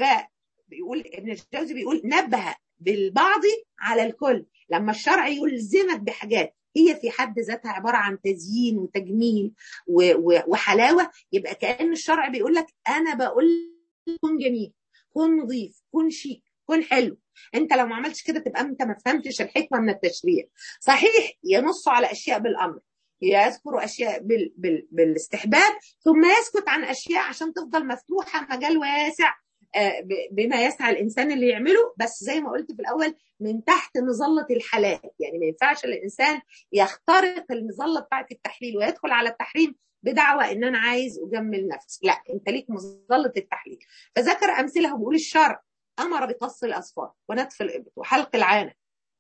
فبيقول ابن الجوزي بيقول نبه بالبعض على الكل لما الشرع يلزمك بحاجات هي في حد ذاتها عباره عن تزيين وتجميل وحلاوه يبقى كان الشرع بيقول لك انا بقول كن جميل كن نظيف كن شيك كن حلو انت لو ما عملتش كده تبقى انت ما فهمتش الحكمه من التشريع صحيح ينص على اشياء بالامر يذكر اشياء بال بال بالاستحباب ثم يسكت عن اشياء عشان تفضل مفتوحه مجال واسع بما يسعى الانسان اللي يعمله بس زي ما قلت في الاول من تحت مظله الحلال يعني ما ينفعش الانسان يخترق المظله بتاعت التحليل ويدخل على التحريم بدعوى ان انا عايز اجمل نفسي لا انت ليك مظله التحليل فذكر امثله بيقول الشرع امر بقص الاصفار ونتف الابط وحلق العانه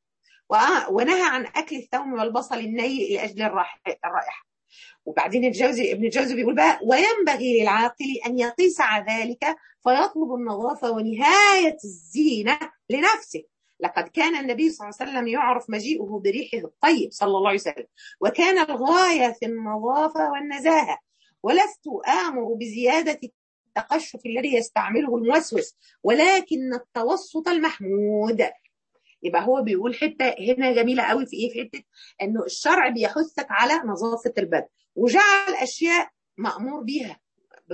ونهى عن اكل الثوم والبصل الني لاجل الرائحه وبعدين الجوزي ابن الجوزي بيقول بقى وينبغي للعاقل ان يقيس على ذلك فيطلب النظافه ونهايه الزينه لنفسه لقد كان النبي صلى الله عليه وسلم يعرف مجيئه بريحه الطيب صلى الله عليه وسلم وكان الغايه في النظافه والنزاهه ولست امر بزياده التقشف الذي يستعمله الموسوس ولكن التوسط المحمود يبقى هو بيقول حته هنا جميله قوي في ايه في حته انه الشرع بيحثك على نظافه البدن وجعل اشياء مامور بيها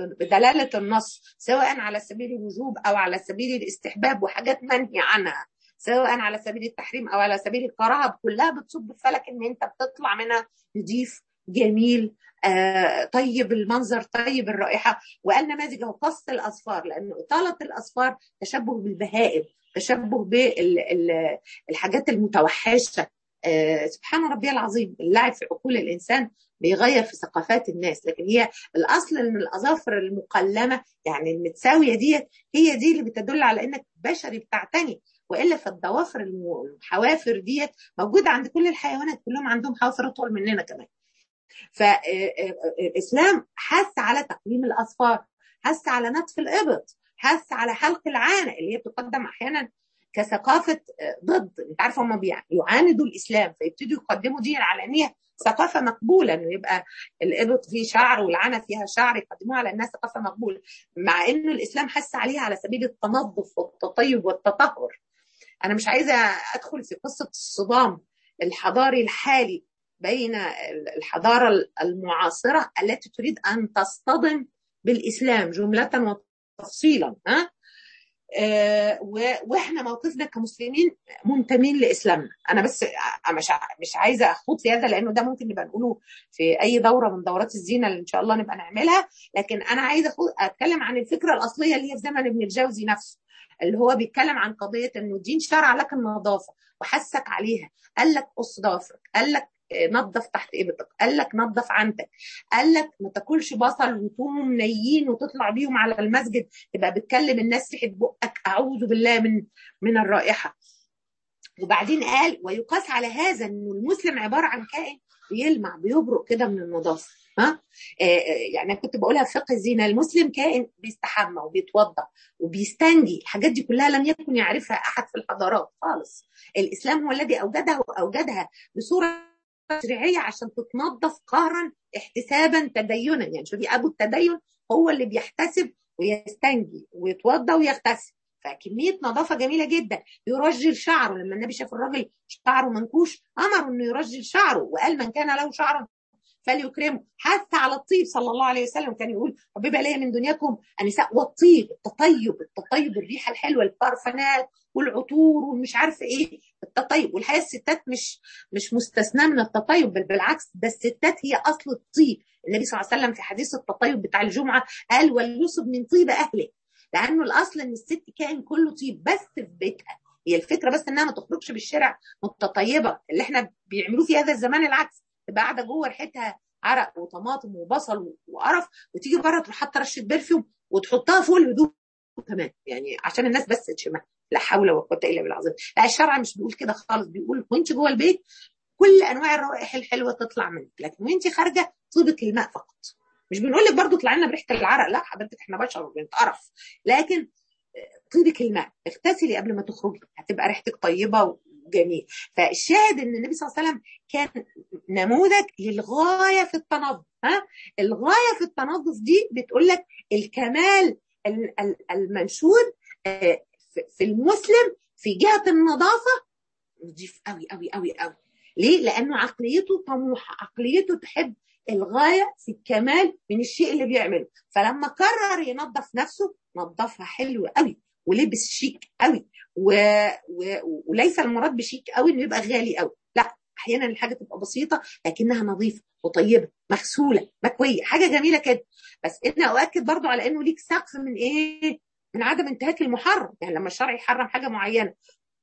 بدلاله النص سواء على سبيل الوجوب او على سبيل الاستحباب وحاجات منهي عنها سواء على سبيل التحريم او على سبيل الكراهه كلها بتصب في فلك ان انت بتطلع منها نضيف جميل آه طيب المنظر طيب الرائحه وقال نماذج اهو قص الاصفار لانه اطاله الاصفار تشبه بالبهائم تشبه بالحاجات المتوحشه آه سبحان ربي العظيم اللعب في عقول الانسان بيغير في ثقافات الناس لكن هي الاصل ان الاظافر المقلمه يعني المتساويه دي هي دي اللي بتدل على انك بشري بتعتني والا فالضوافر الحوافر ديت موجوده عند كل الحيوانات كلهم عندهم حوافر اطول مننا كمان فالاسلام حث على تقليم الاظفار حث على نتف الابط حث على حلق العانه اللي هي بتقدم احيانا كثقافه ضد انت عارف هم يعاندوا الاسلام فيبتدوا يقدموا دي على ان هي ثقافه مقبوله انه يبقى الابط فيه شعر والعنه فيها شعر يقدموها على انها ثقافه مقبوله مع انه الاسلام حث عليها على سبيل التنظف والتطيب والتطهر انا مش عايزه ادخل في قصه الصدام الحضاري الحالي بين الحضاره المعاصره التي تريد ان تصطدم بالاسلام جمله وتفصيلا ها آه واحنا موقفنا كمسلمين منتمين لاسلامنا انا بس مش مش عايزه اخوض في هذا لانه ده ممكن نبقى نقوله في اي دوره من دورات الزينه اللي ان شاء الله نبقى نعملها لكن انا عايزه اتكلم عن الفكره الاصليه اللي هي في زمن ابن الجوزي نفسه اللي هو بيتكلم عن قضيه انه الدين شرع لك النظافه وحثك عليها قال لك قص ضوافرك قال لك نظف تحت ابطك قال لك نظف عنتك قال لك ما تاكلش بصل وثوم نيين وتطلع بيهم على المسجد تبقى بتكلم الناس ريحه بقك اعوذ بالله من من الرائحه وبعدين قال ويقاس على هذا انه المسلم عباره عن كائن بيلمع بيبرق كده من النظافه ها آه يعني كنت بقولها في فقه الزينه المسلم كائن بيستحمى وبيتوضا وبيستنجي الحاجات دي كلها لم يكن يعرفها احد في الحضارات خالص الاسلام هو الذي اوجدها واوجدها بصوره تشريعيه عشان تتنظف قهرا احتسابا تدينا يعني شوفي ابو التدين هو اللي بيحتسب ويستنجي ويتوضا ويغتسل فكميه نظافه جميله جدا يرجل شعره لما النبي شاف الراجل شعره منكوش امر انه يرجل شعره وقال من كان له شعر فليكرمه حث على الطيب صلى الله عليه وسلم كان يقول حبيب الي من دنياكم النساء والطيب التطيب التطيب الريحه الحلوه البارفانات والعطور ومش عارفه ايه التطيب والحقيقه الستات مش مش مستثناه من التطيب بل بالعكس ده الستات هي اصل الطيب النبي صلى الله عليه وسلم في حديث التطيب بتاع الجمعه قال وليصب من طيب اهله لانه الاصل ان الست كائن كله طيب بس في بيتها هي الفكره بس انها ما تخرجش بالشارع متطيبه اللي احنا بيعملوه في هذا الزمان العكس تبقى قاعده جوه ريحتها عرق وطماطم وبصل وقرف وتيجي بره تروح حاطه رشه برفيوم وتحطها فوق الهدوم كمان يعني عشان الناس بس تشمها لا حول ولا قوه الا بالله العظيم لا الشرع مش بيقول كده خالص بيقول وانت جوه البيت كل انواع الروائح الحلوه تطلع منك لكن وانت خارجه طيبك الماء فقط مش بنقول لك برضه اطلع لنا بريحه العرق لا حضرتك احنا بشر وبنتقرف لكن طيبك الماء اغتسلي قبل ما تخرجي هتبقى ريحتك طيبه وجميل فالشاهد ان النبي صلى الله عليه وسلم كان نموذج للغايه في التنظف ها الغايه في التنظف دي بتقول لك الكمال المنشود في المسلم في جهه النظافه نضيف قوي قوي قوي قوي ليه؟ لانه عقليته طموحه عقليته تحب الغايه في الكمال من الشيء اللي بيعمله فلما قرر ينظف نفسه نظفها حلو قوي ولبس شيك قوي و... و... وليس المراد بشيك قوي انه يبقى غالي قوي لا احيانا الحاجه تبقى بسيطه لكنها نظيفه وطيبه مغسوله مكويه حاجه جميله كده بس انا اؤكد برضو على انه ليك سقف من ايه من عدم انتهاك المحرم يعني لما الشرع يحرم حاجه معينه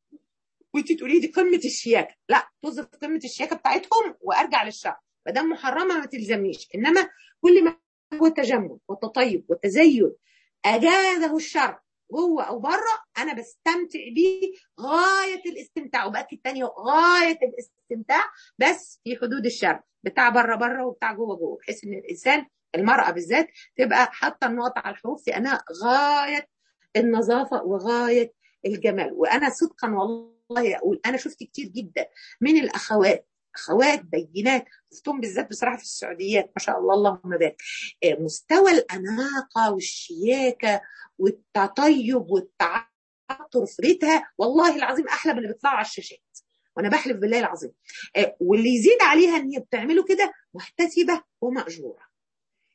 وانت تقولي دي قمه الشياكه لا طز في قمه الشياكه بتاعتهم وارجع للشرع ما دام محرمه ما تلزمنيش انما كل ما هو تجمل والتطيب والتزين اجازه الشرع جوه او بره انا بستمتع بيه غايه الاستمتاع وباكد تاني غايه الاستمتاع بس في حدود الشرع بتاع بره بره وبتاع جوه جوه بحيث ان الانسان المراه بالذات تبقى حاطه النقط على الحروف في انها غايه النظافه وغايه الجمال وانا صدقا والله اقول انا شفت كتير جدا من الاخوات اخوات بينات شفتهم بالذات بصراحه في السعوديات ما شاء الله اللهم بارك مستوى الاناقه والشياكه والتطيب والتعطر في ريتها والله العظيم احلى من اللي بيطلعوا على الشاشات وانا بحلف بالله العظيم واللي يزيد عليها ان هي بتعمله كده محتسبه وماجوره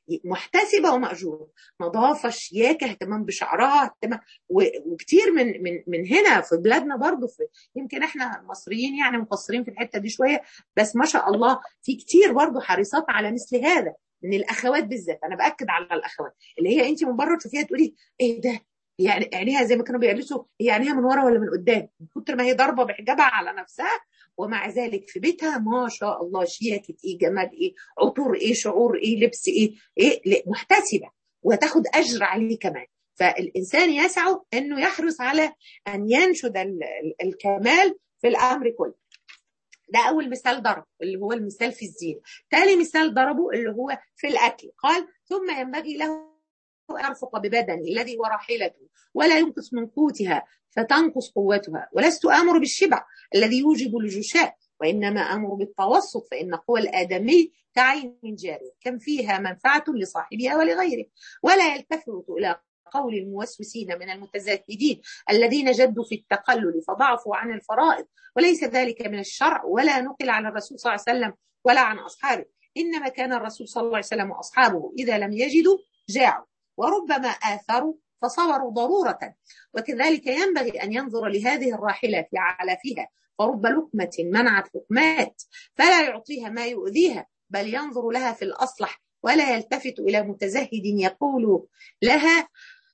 محتسبه وماجوره نظافه شياكه اهتمام بشعرها اهتمام وكتير من من من هنا في بلادنا برضو في يمكن احنا المصريين يعني مقصرين في الحته دي شويه بس ما شاء الله في كتير برضو حريصات على مثل هذا من الاخوات بالذات انا باكد على الاخوات اللي هي انت من بره تشوفيها تقولي ايه ده يعني عينيها زي ما كانوا بيقلسوا هي عينيها من ورا ولا من قدام من كتر ما هي ضاربه بحجابها على نفسها ومع ذلك في بيتها ما شاء الله شياكه ايه جمال ايه عطور ايه شعور ايه لبس ايه ايه محتسبه وتاخد اجر عليه كمان فالانسان يسعى انه يحرص على ان ينشد الكمال في الامر كله ده اول مثال ضرب اللي هو المثال في الزينه تالي مثال ضربه اللي هو في الاكل قال ثم ينبغي له أرفق ببدني الذي هو راحلته ولا ينقص من قوتها فتنقص قوتها ولست آمر بالشبع الذي يوجب الجشاء وإنما أمر بالتوسط فإن قوى الآدمي كعين جاري كم فيها منفعة لصاحبها ولغيره ولا يلتفت إلى قول الموسوسين من المتزاهدين الذين جدوا في التقلل فضعفوا عن الفرائض وليس ذلك من الشرع ولا نقل عن الرسول صلى الله عليه وسلم ولا عن أصحابه إنما كان الرسول صلى الله عليه وسلم وأصحابه إذا لم يجدوا جاعوا وربما آثروا فصوروا ضرورة وكذلك ينبغي أن ينظر لهذه الراحلة في علفها فرب لقمة منعت لقمات فلا يعطيها ما يؤذيها بل ينظر لها في الأصلح ولا يلتفت إلى متزهد يقول لها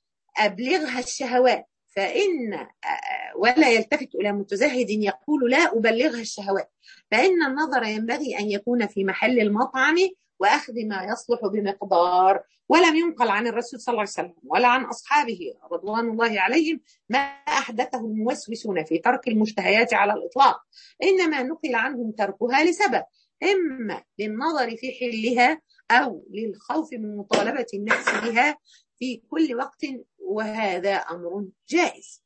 أبلغها الشهوات فإن ولا يلتفت إلى متزهد يقول لا أبلغها الشهوات فإن النظر ينبغي أن يكون في محل المطعم واخذ ما يصلح بمقدار ولم ينقل عن الرسول صلى الله عليه وسلم ولا عن اصحابه رضوان الله عليهم ما احدثه الموسوسون في ترك المشتهيات على الاطلاق انما نقل عنهم تركها لسبب اما للنظر في حلها او للخوف من مطالبه الناس بها في كل وقت وهذا امر جائز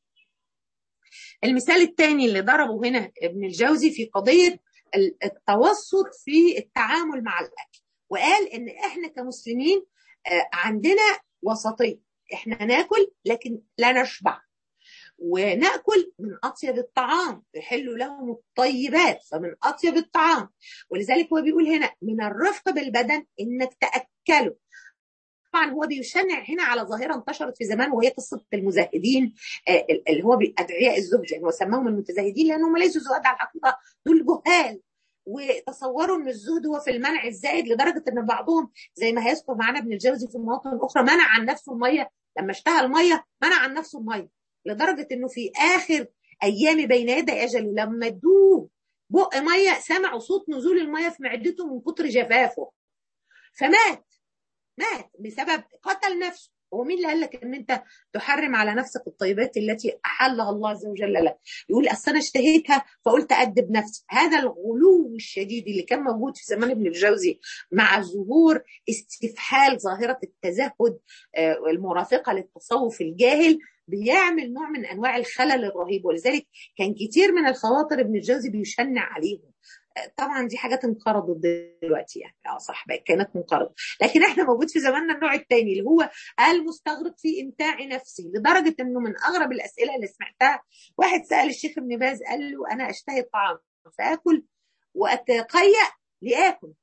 المثال الثاني اللي ضربه هنا ابن الجوزي في قضيه التوسط في التعامل مع الاكل وقال ان احنا كمسلمين عندنا وسطيه احنا ناكل لكن لا نشبع وناكل من اطيب الطعام يحل لهم الطيبات فمن اطيب الطعام ولذلك هو بيقول هنا من الرفق بالبدن انك تاكله طبعا هو بيشنع هنا على ظاهره انتشرت في زمان وهي قصه المزاهدين اللي هو ادعياء الزهد يعني هو سماهم المتزاهدين لانهم ليسوا زهاد على الحقيقه دول جهال وتصوروا ان الزهد هو في المنع الزائد لدرجه ان بعضهم زي ما هيذكر معانا ابن الجوزي في مواطن اخرى منع عن نفسه الميه لما اشتهى الميه منع عن نفسه الميه لدرجه انه في اخر ايام بين يدي اجله لما ادوه بق ميه سمعوا صوت نزول الميه في معدته من كتر جفافه فمات مات بسبب قتل نفسه هو مين اللي قال لك ان انت تحرم على نفسك الطيبات التي احلها الله عز وجل لك يقول اصل انا اشتهيتها فقلت ادب نفسي هذا الغلو الشديد اللي كان موجود في زمان ابن الجوزي مع ظهور استفحال ظاهره التزهد المرافقه للتصوف الجاهل بيعمل نوع من انواع الخلل الرهيب ولذلك كان كتير من الخواطر ابن الجوزي بيشنع عليهم طبعا دي حاجات انقرضت دلوقتي يعني اه صح بقت كانت منقرضه لكن احنا موجود في زماننا النوع الثاني اللي هو المستغرق في امتاع نفسي لدرجه انه من اغرب الاسئله اللي سمعتها واحد سال الشيخ ابن باز قال له انا اشتهي الطعام فاكل واتقيأ لاكل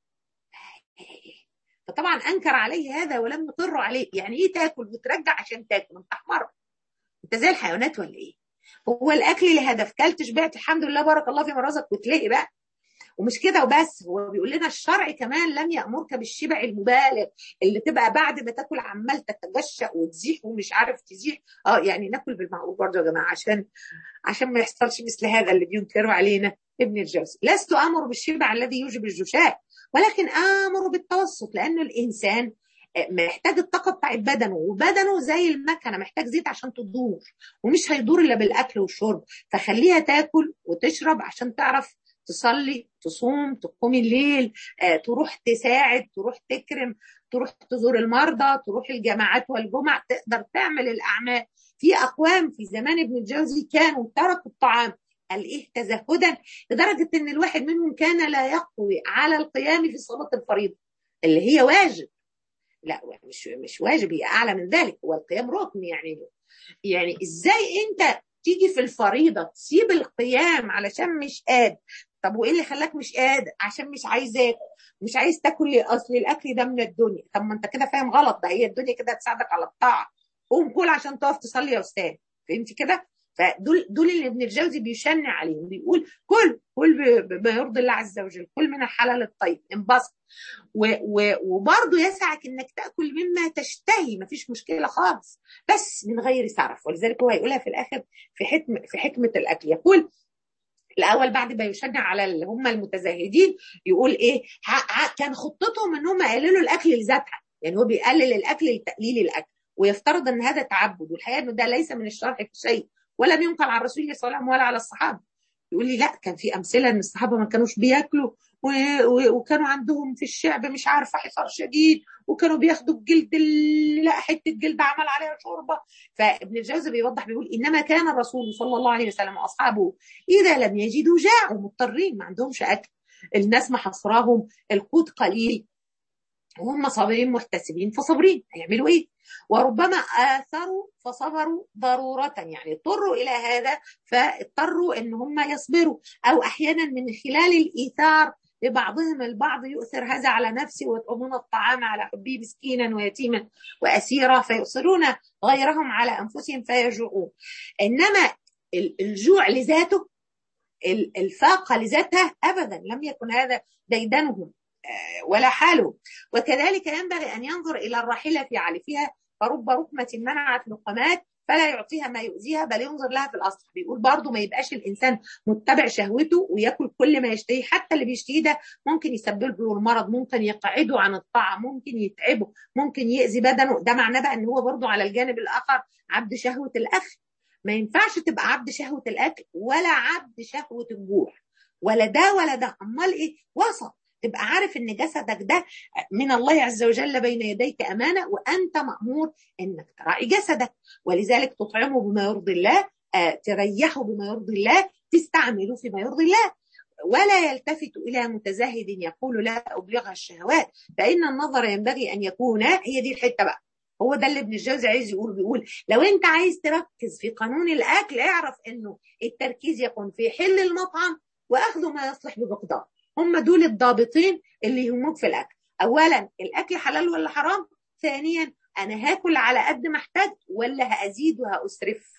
فطبعا انكر عليه هذا ولم يقر عليه يعني ايه تاكل وترجع عشان تاكل انت حمار انت زي الحيوانات ولا ايه هو الاكل لهدف كلت شبعت الحمد لله بارك الله في مرزقك وتلاقي بقى ومش كده وبس هو بيقول لنا الشرع كمان لم يأمرك بالشبع المبالغ اللي تبقى بعد ما تاكل عمال تتجشأ وتزيح ومش عارف تزيح اه يعني ناكل بالمعقول برضه يا جماعه عشان عشان ما يحصلش مثل هذا اللي بينكروا علينا ابن الجوزي لست امر بالشبع الذي يوجب الجشاء ولكن امر بالتوسط لانه الانسان محتاج الطاقه بتاعت بدنه وبدنه زي المكنه محتاج زيت عشان تدور ومش هيدور الا بالاكل والشرب فخليها تاكل وتشرب عشان تعرف تصلي تصوم تقوم الليل آه، تروح تساعد تروح تكرم تروح تزور المرضى تروح الجماعات والجمع تقدر تعمل الاعمال في اقوام في زمان ابن الجوزي كانوا تركوا الطعام قال ايه تزهدا لدرجه ان الواحد منهم كان لا يقوي على القيام في صلاه الفريضه اللي هي واجب لا مش مش واجب هي اعلى من ذلك هو القيام ركن يعني يعني ازاي انت تيجي في الفريضه تسيب القيام علشان مش قادر طب وايه اللي خلاك مش قادر عشان مش عايز اكل مش عايز تاكل اصل الاكل ده من الدنيا طب ما انت كده فاهم غلط ده هي الدنيا كده تساعدك على الطاعه قوم كل عشان تقف تصلي يا استاذ فهمتي كده فدول دول اللي ابن الجوزي بيشنع عليهم بيقول كل كل بما يرضي الله عز وجل كل من الحلال الطيب انبسط وبرضه يسعك انك تاكل مما تشتهي ما فيش مشكله خالص بس من غير سرف ولذلك هو هيقولها في الاخر في حكمه في حكمه الاكل يقول الاول بعد ما يشجع على اللي هم المتزاهدين يقول ايه كان خطتهم ان هم يقللوا الاكل لذاتها يعني هو بيقلل الاكل لتقليل الاكل ويفترض ان هذا تعبد والحقيقه انه ده ليس من الشرع في شيء ولم ينقل عن رسول الله صلى الله عليه وسلم ولا على الصحابه يقول لي لا كان في امثله ان الصحابه ما كانوش بياكلوا وكانوا عندهم في الشعب مش عارفه حصار شديد وكانوا بياخدوا الجلد اللي لا حته جلد عمل عليها شوربه فابن الجوزي بيوضح بيقول انما كان الرسول صلى الله عليه وسلم واصحابه اذا لم يجدوا جاعوا مضطرين ما عندهمش اكل الناس محصراهم القوت قليل وهم صابرين محتسبين فصابرين هيعملوا ايه؟ وربما اثروا فصبروا ضروره يعني اضطروا الى هذا فاضطروا ان هم يصبروا او احيانا من خلال الايثار لبعضهم البعض يؤثر هذا على نفسه ويطعمون الطعام على حبه مسكينا ويتيما واسيرا فيؤثرون غيرهم على انفسهم فيجوعون انما الجوع لذاته الفاقه لذاتها ابدا لم يكن هذا ديدنهم ولا حاله وكذلك ينبغي أن ينظر إلى الراحلة في علفها فرب ركمة منعت لقمات فلا يعطيها ما يؤذيها بل ينظر لها في الأصل بيقول برضه ما يبقاش الإنسان متبع شهوته وياكل كل ما يشتهي حتى اللي بيشتهيه ده ممكن يسبب له المرض ممكن يقعده عن الطاعة ممكن يتعبه ممكن يأذي بدنه ده معناه بقى إن هو برضه على الجانب الآخر عبد شهوة الأكل ما ينفعش تبقى عبد شهوة الأكل ولا عبد شهوة الجوع ولا ده ولا ده أمال إيه وسط تبقى عارف ان جسدك ده من الله عز وجل بين يديك امانه وانت مامور انك تراعي جسدك ولذلك تطعمه بما يرضي الله آه، تريحه بما يرضي الله تستعمله فيما يرضي الله ولا يلتفت الى متزهد يقول لا ابلغها الشهوات فان النظر ينبغي ان يكون هي دي الحته بقى هو ده اللي ابن الجوزي عايز يقول بيقول لو انت عايز تركز في قانون الاكل اعرف انه التركيز يكون في حل المطعم واخذ ما يصلح بمقدار هم دول الضابطين اللي يهموك في الاكل اولا الاكل حلال ولا حرام ثانيا انا هاكل على قد ما احتاج ولا هازيد وهاسرف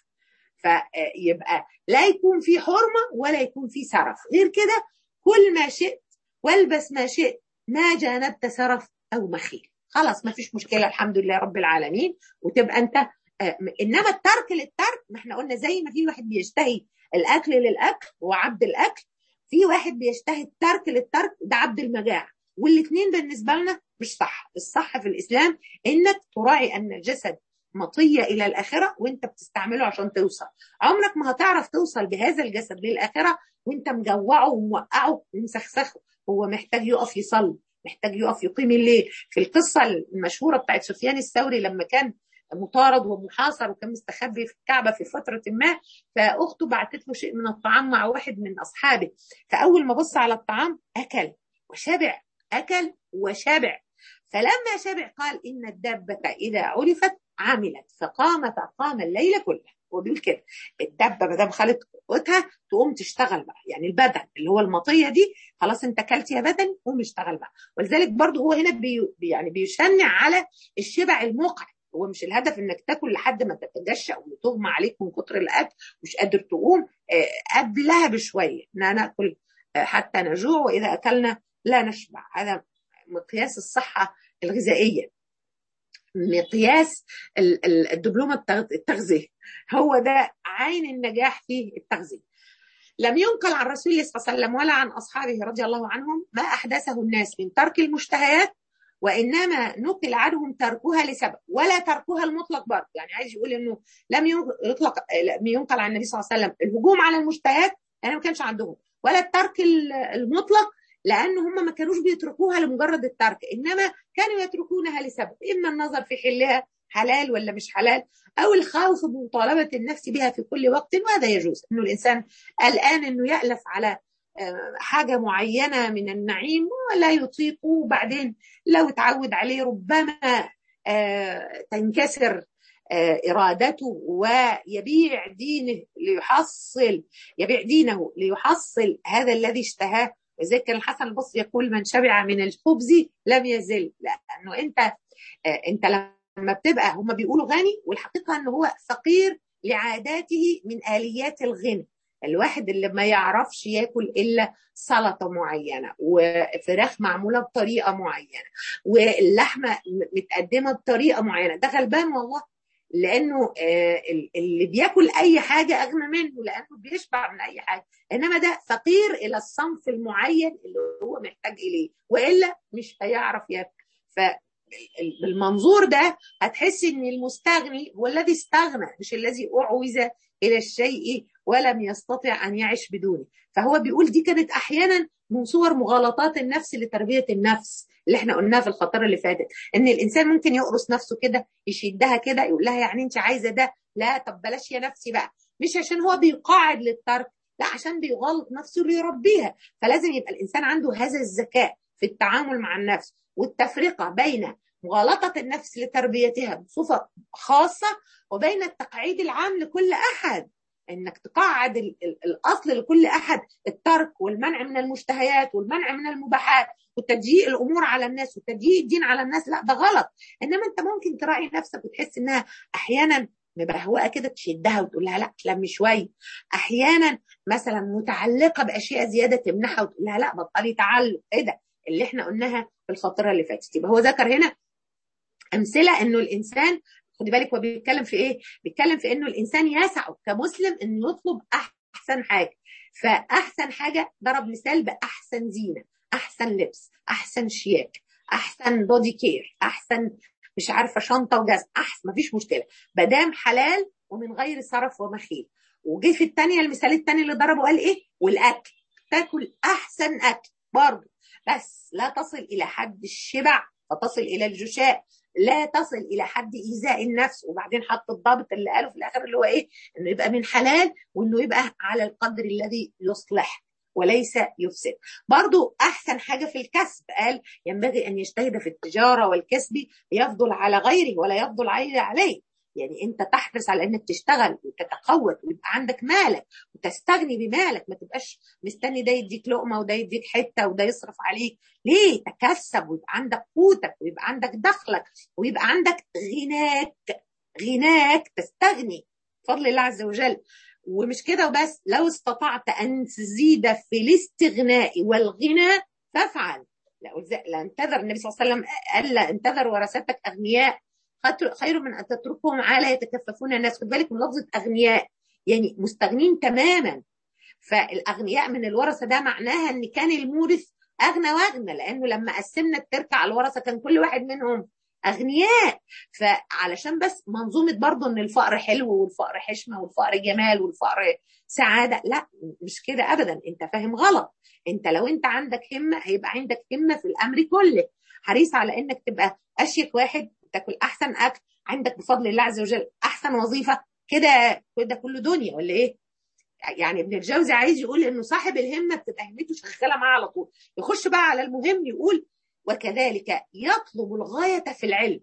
فيبقى لا يكون في حرمه ولا يكون في سرف غير كده كل ما شئت والبس ما شئت ما جانبت سرف او مخيل خلاص ما فيش مشكله الحمد لله رب العالمين وتبقى انت انما الترك للترك ما احنا قلنا زي ما في واحد بيشتهي الاكل للاكل وعبد الاكل في واحد بيشتهي الترك للترك ده عبد المجاعة والاثنين بالنسبة لنا مش صح الصح في الإسلام إنك تراعي أن الجسد مطية إلى الآخرة وأنت بتستعمله عشان توصل عمرك ما هتعرف توصل بهذا الجسد للآخرة وأنت مجوعه وموقعه ومسخسخه هو محتاج يقف يصلي محتاج يقف يقيم الليل في القصة المشهورة بتاعت سفيان الثوري لما كان مطارد ومحاصر وكان مستخبي في الكعبه في فتره ما فاخته بعتت له شيء من الطعام مع واحد من اصحابه فاول ما بص على الطعام اكل وشبع اكل وشبع فلما شبع قال ان الدابه اذا عرفت عملت فقام فقام الليل كله هو بيقول كده الدبه ما دام خلت قوتها تقوم تشتغل بقى يعني البدن اللي هو المطيه دي خلاص انت اكلت يا بدن قوم اشتغل بقى ولذلك برضه هو هنا بي يعني بيشنع على الشبع الموقع هو مش الهدف انك تاكل لحد ما تتجشأ وتغمى عليك من كتر الاكل مش قادر تقوم قبلها بشويه ان ناكل حتى نجوع واذا اكلنا لا نشبع هذا مقياس الصحه الغذائيه مقياس الدبلومه التغذيه هو ده عين النجاح في التغذيه لم ينقل عن رسول الله صلى الله عليه وسلم ولا عن اصحابه رضي الله عنهم ما احدثه الناس من ترك المشتهيات وانما نقل عنهم تركها لسبب ولا تركها المطلق برضه يعني عايز يقول انه لم يطلق لم ينقل عن النبي صلى الله عليه وسلم الهجوم على المشتهيات لان ما كانش عندهم ولا الترك المطلق لان هم ما كانوش بيتركوها لمجرد الترك انما كانوا يتركونها لسبب اما النظر في حلها حلال ولا مش حلال او الخوف من مطالبه النفس بها في كل وقت وهذا يجوز انه الانسان الان انه يالف على حاجة معينة من النعيم ولا يطيقه وبعدين لو تعود عليه ربما تنكسر ارادته ويبيع دينه ليحصل يبيع دينه ليحصل هذا الذي اشتهاه زي كان الحسن البصري يقول من شبع من الخبز لم يزل لانه انت انت لما بتبقى هم بيقولوا غني والحقيقه انه هو فقير لعاداته من اليات الغنى الواحد اللي ما يعرفش ياكل الا سلطه معينه وفراخ معموله بطريقه معينه واللحمه متقدمه بطريقه معينه ده غلبان والله لانه اللي بياكل اي حاجه اغنى منه لانه بيشبع من اي حاجه انما ده فقير الى الصنف المعين اللي هو محتاج اليه والا مش هيعرف ياكل ف بالمنظور ده هتحس ان المستغني هو الذي استغنى مش الذي اعوز الى الشيء ولم يستطع ان يعيش بدونه فهو بيقول دي كانت احيانا من صور مغالطات النفس لتربيه النفس اللي احنا قلناها في الخطره اللي فاتت ان الانسان ممكن يقرص نفسه كده يشدها كده يقول لها يعني انت عايزه ده لا طب بلاش يا نفسي بقى مش عشان هو بيقاعد للترك لا عشان بيغلط نفسه ليربيها فلازم يبقى الانسان عنده هذا الذكاء في التعامل مع النفس والتفرقه بين مغالطه النفس لتربيتها بصفه خاصه وبين التقعيد العام لكل احد انك تقعد الاصل لكل احد الترك والمنع من المشتهيات والمنع من المباحات وتضييق الامور على الناس وتضييق الدين على الناس لا ده غلط انما انت ممكن تراعي نفسك وتحس انها احيانا مبهوقه كده تشدها وتقول لها لا لم شويه احيانا مثلا متعلقه باشياء زياده تمنعها وتقول لها لا بطلي تعلق ايه ده اللي احنا قلناها في الفتره اللي فاتت يبقى هو ذكر هنا امثله انه الانسان خدي بالك هو بيتكلم في ايه؟ بيتكلم في انه الانسان يسع كمسلم انه يطلب احسن حاجه فاحسن حاجه ضرب مثال باحسن زينه احسن لبس احسن شياك احسن بودي كير احسن مش عارفه شنطه وجزم احسن مفيش مشكله مادام حلال ومن غير صرف ومخيل وجه في الثانيه المثال الثاني اللي ضربه قال ايه؟ والاكل تاكل احسن اكل برضه بس لا تصل الى حد الشبع فتصل الى الجشاء لا تصل الى حد ايذاء النفس وبعدين حط الضابط اللي قاله في الاخر اللي هو ايه انه يبقى من حلال وانه يبقى على القدر الذي يصلح وليس يفسد برضو أحسن حاجة في الكسب قال ينبغي أن يجتهد في التجارة والكسب يفضل على غيره ولا يفضل عليه يعني انت تحرص على انك تشتغل وتتقوت ويبقى عندك مالك وتستغني بمالك ما تبقاش مستني ده يديك لقمه وده يديك حته وده يصرف عليك ليه تكسب ويبقى عندك قوتك ويبقى عندك دخلك ويبقى عندك غناك غناك تستغني بفضل الله عز وجل ومش كده وبس لو استطعت ان تزيد في الاستغناء والغنى فافعل لا انتظر النبي صلى الله عليه وسلم قال لا انتظر ورثتك اغنياء خير من ان تتركهم عالة يتكففون الناس خد بالك من لفظه اغنياء يعني مستغنين تماما فالاغنياء من الورثه ده معناها ان كان المورث اغنى واغنى لانه لما قسمنا التركه على الورثه كان كل واحد منهم اغنياء فعلشان بس منظومه برضه ان الفقر حلو والفقر حشمه والفقر جمال والفقر سعاده لا مش كده ابدا انت فاهم غلط انت لو انت عندك همه هيبقى عندك همه في الامر كله حريص على انك تبقى اشيك واحد تاكل احسن اكل عندك بفضل الله عز وجل احسن وظيفه كده كده كله دنيا ولا ايه يعني ابن الجوزي عايز يقول انه صاحب الهمه بتبقى همته شغاله معاه على طول يخش بقى على المهم يقول وكذلك يطلب الغايه في العلم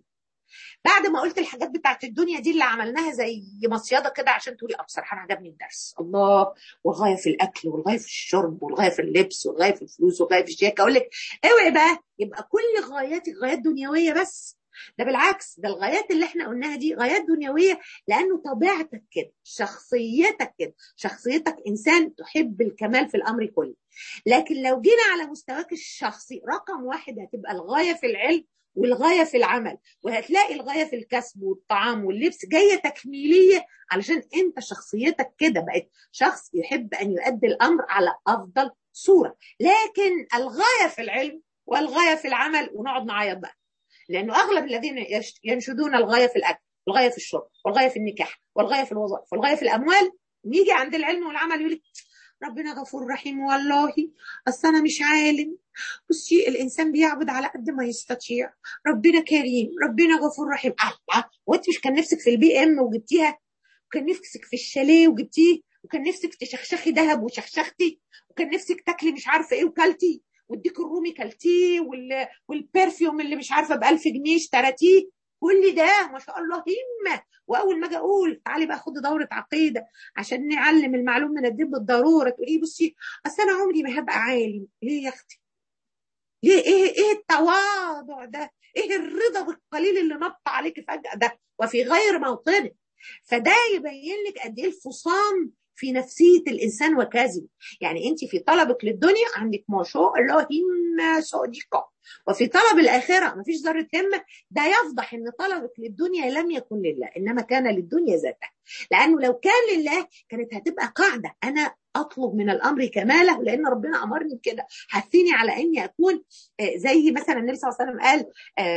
بعد ما قلت الحاجات بتاعت الدنيا دي اللي عملناها زي مصيده كده عشان تقولي اه بصراحه انا عجبني الدرس الله والغايه في الاكل والغايه في الشرب والغايه في اللبس والغايه في الفلوس والغايه في الشياكه اقول لك اوعي بقى يبقى كل غاياتك غايات دنيويه بس ده بالعكس ده الغايات اللي احنا قلناها دي غايات دنيويه لانه طبيعتك كده شخصيتك كده شخصيتك انسان تحب الكمال في الامر كله لكن لو جينا على مستواك الشخصي رقم واحد هتبقى الغايه في العلم والغايه في العمل وهتلاقي الغايه في الكسب والطعام واللبس جايه تكميليه علشان انت شخصيتك كده بقت شخص يحب ان يؤدي الامر على افضل صوره لكن الغايه في العلم والغايه في العمل ونقعد نعيط بقى لانه اغلب الذين ينشدون الغايه في الاكل والغايه في الشرب والغايه في النكاح والغايه في الوظائف والغايه في الاموال نيجي عند العلم والعمل يقول ربنا غفور رحيم والله اصل انا مش عالم بصي الانسان بيعبد على قد ما يستطيع ربنا كريم ربنا غفور رحيم الله وانت مش كان نفسك في البي ام وجبتيها وكان نفسك في الشاليه وجبتيه وكان نفسك تشخشخي ذهب وشخشختي وكان نفسك تاكلي مش عارفه ايه وكلتي والديك الرومي كلتيه وال... والبرفيوم اللي مش عارفه ب 1000 جنيه اشتريتيه كل ده ما شاء الله همه واول ما اجي اقول تعالي بقى خدي دوره عقيده عشان نعلم المعلوم من الدين بالضروره تقولي بصي اصل انا عمري ما هبقى عالم ليه يا اختي ليه ايه ايه التواضع ده ايه الرضا بالقليل اللي نط عليك فجاه ده وفي غير موطنه فده يبين لك قد ايه الفصام في نفسيه الانسان وكذب يعني انت في طلبك للدنيا عندك ما شاء الله همه صادقه وفي طلب الاخره ما فيش ذره همه ده يفضح ان طلبك للدنيا لم يكن لله انما كان للدنيا ذاتها لانه لو كان لله كانت هتبقى قاعده انا اطلب من الامر كماله لان ربنا امرني بكده حثني على اني اكون زي مثلا النبي صلى الله عليه وسلم قال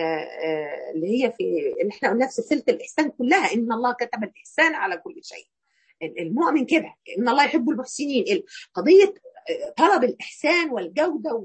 اللي هي في اللي احنا قلناها في سلسله الاحسان كلها ان الله كتب الاحسان على كل شيء المؤمن كده ان الله يحب المحسنين قضيه طلب الاحسان والجوده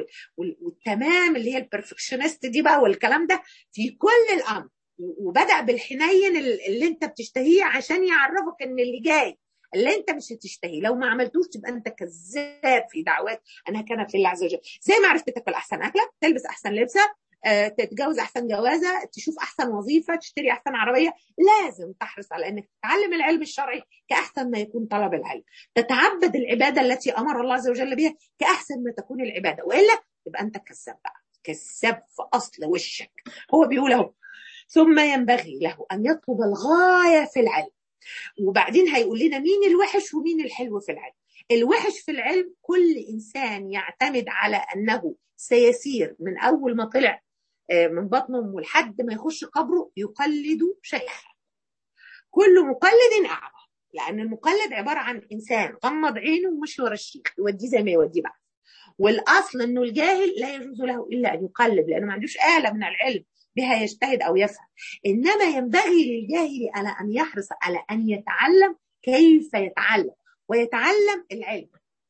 والتمام اللي هي البرفكشنست دي بقى والكلام ده في كل الامر وبدا بالحنين اللي انت بتشتهيه عشان يعرفك ان اللي جاي اللي انت مش هتشتهي لو ما عملتوش تبقى انت كذاب في دعوات انها كانت في الله عز وجل زي ما عرفت تاكل احسن اكله تلبس احسن لبسه تتجوز احسن جوازه تشوف احسن وظيفه تشتري احسن عربيه لازم تحرص على انك تتعلم العلم الشرعي كاحسن ما يكون طلب العلم تتعبد العباده التي امر الله عز وجل بها كاحسن ما تكون العباده والا تبقى انت كذاب بقى كذاب في اصل وشك هو بيقول اهو ثم ينبغي له ان يطلب الغايه في العلم وبعدين هيقول لنا مين الوحش ومين الحلو في العلم الوحش في العلم كل انسان يعتمد على انه سيسير من اول ما طلع من بطن امه لحد ما يخش قبره يقلد شيخا كل مقلد اعمى لان المقلد عباره عن انسان غمض عينه ومشي ورا الشيخ يوديه زي ما يوديه بقى والاصل انه الجاهل لا يجوز له الا ان يقلد لانه ما عندوش اله من العلم بها يجتهد او يفهم انما ينبغي للجاهل على ان يحرص على ان يتعلم كيف يتعلم ويتعلم العلم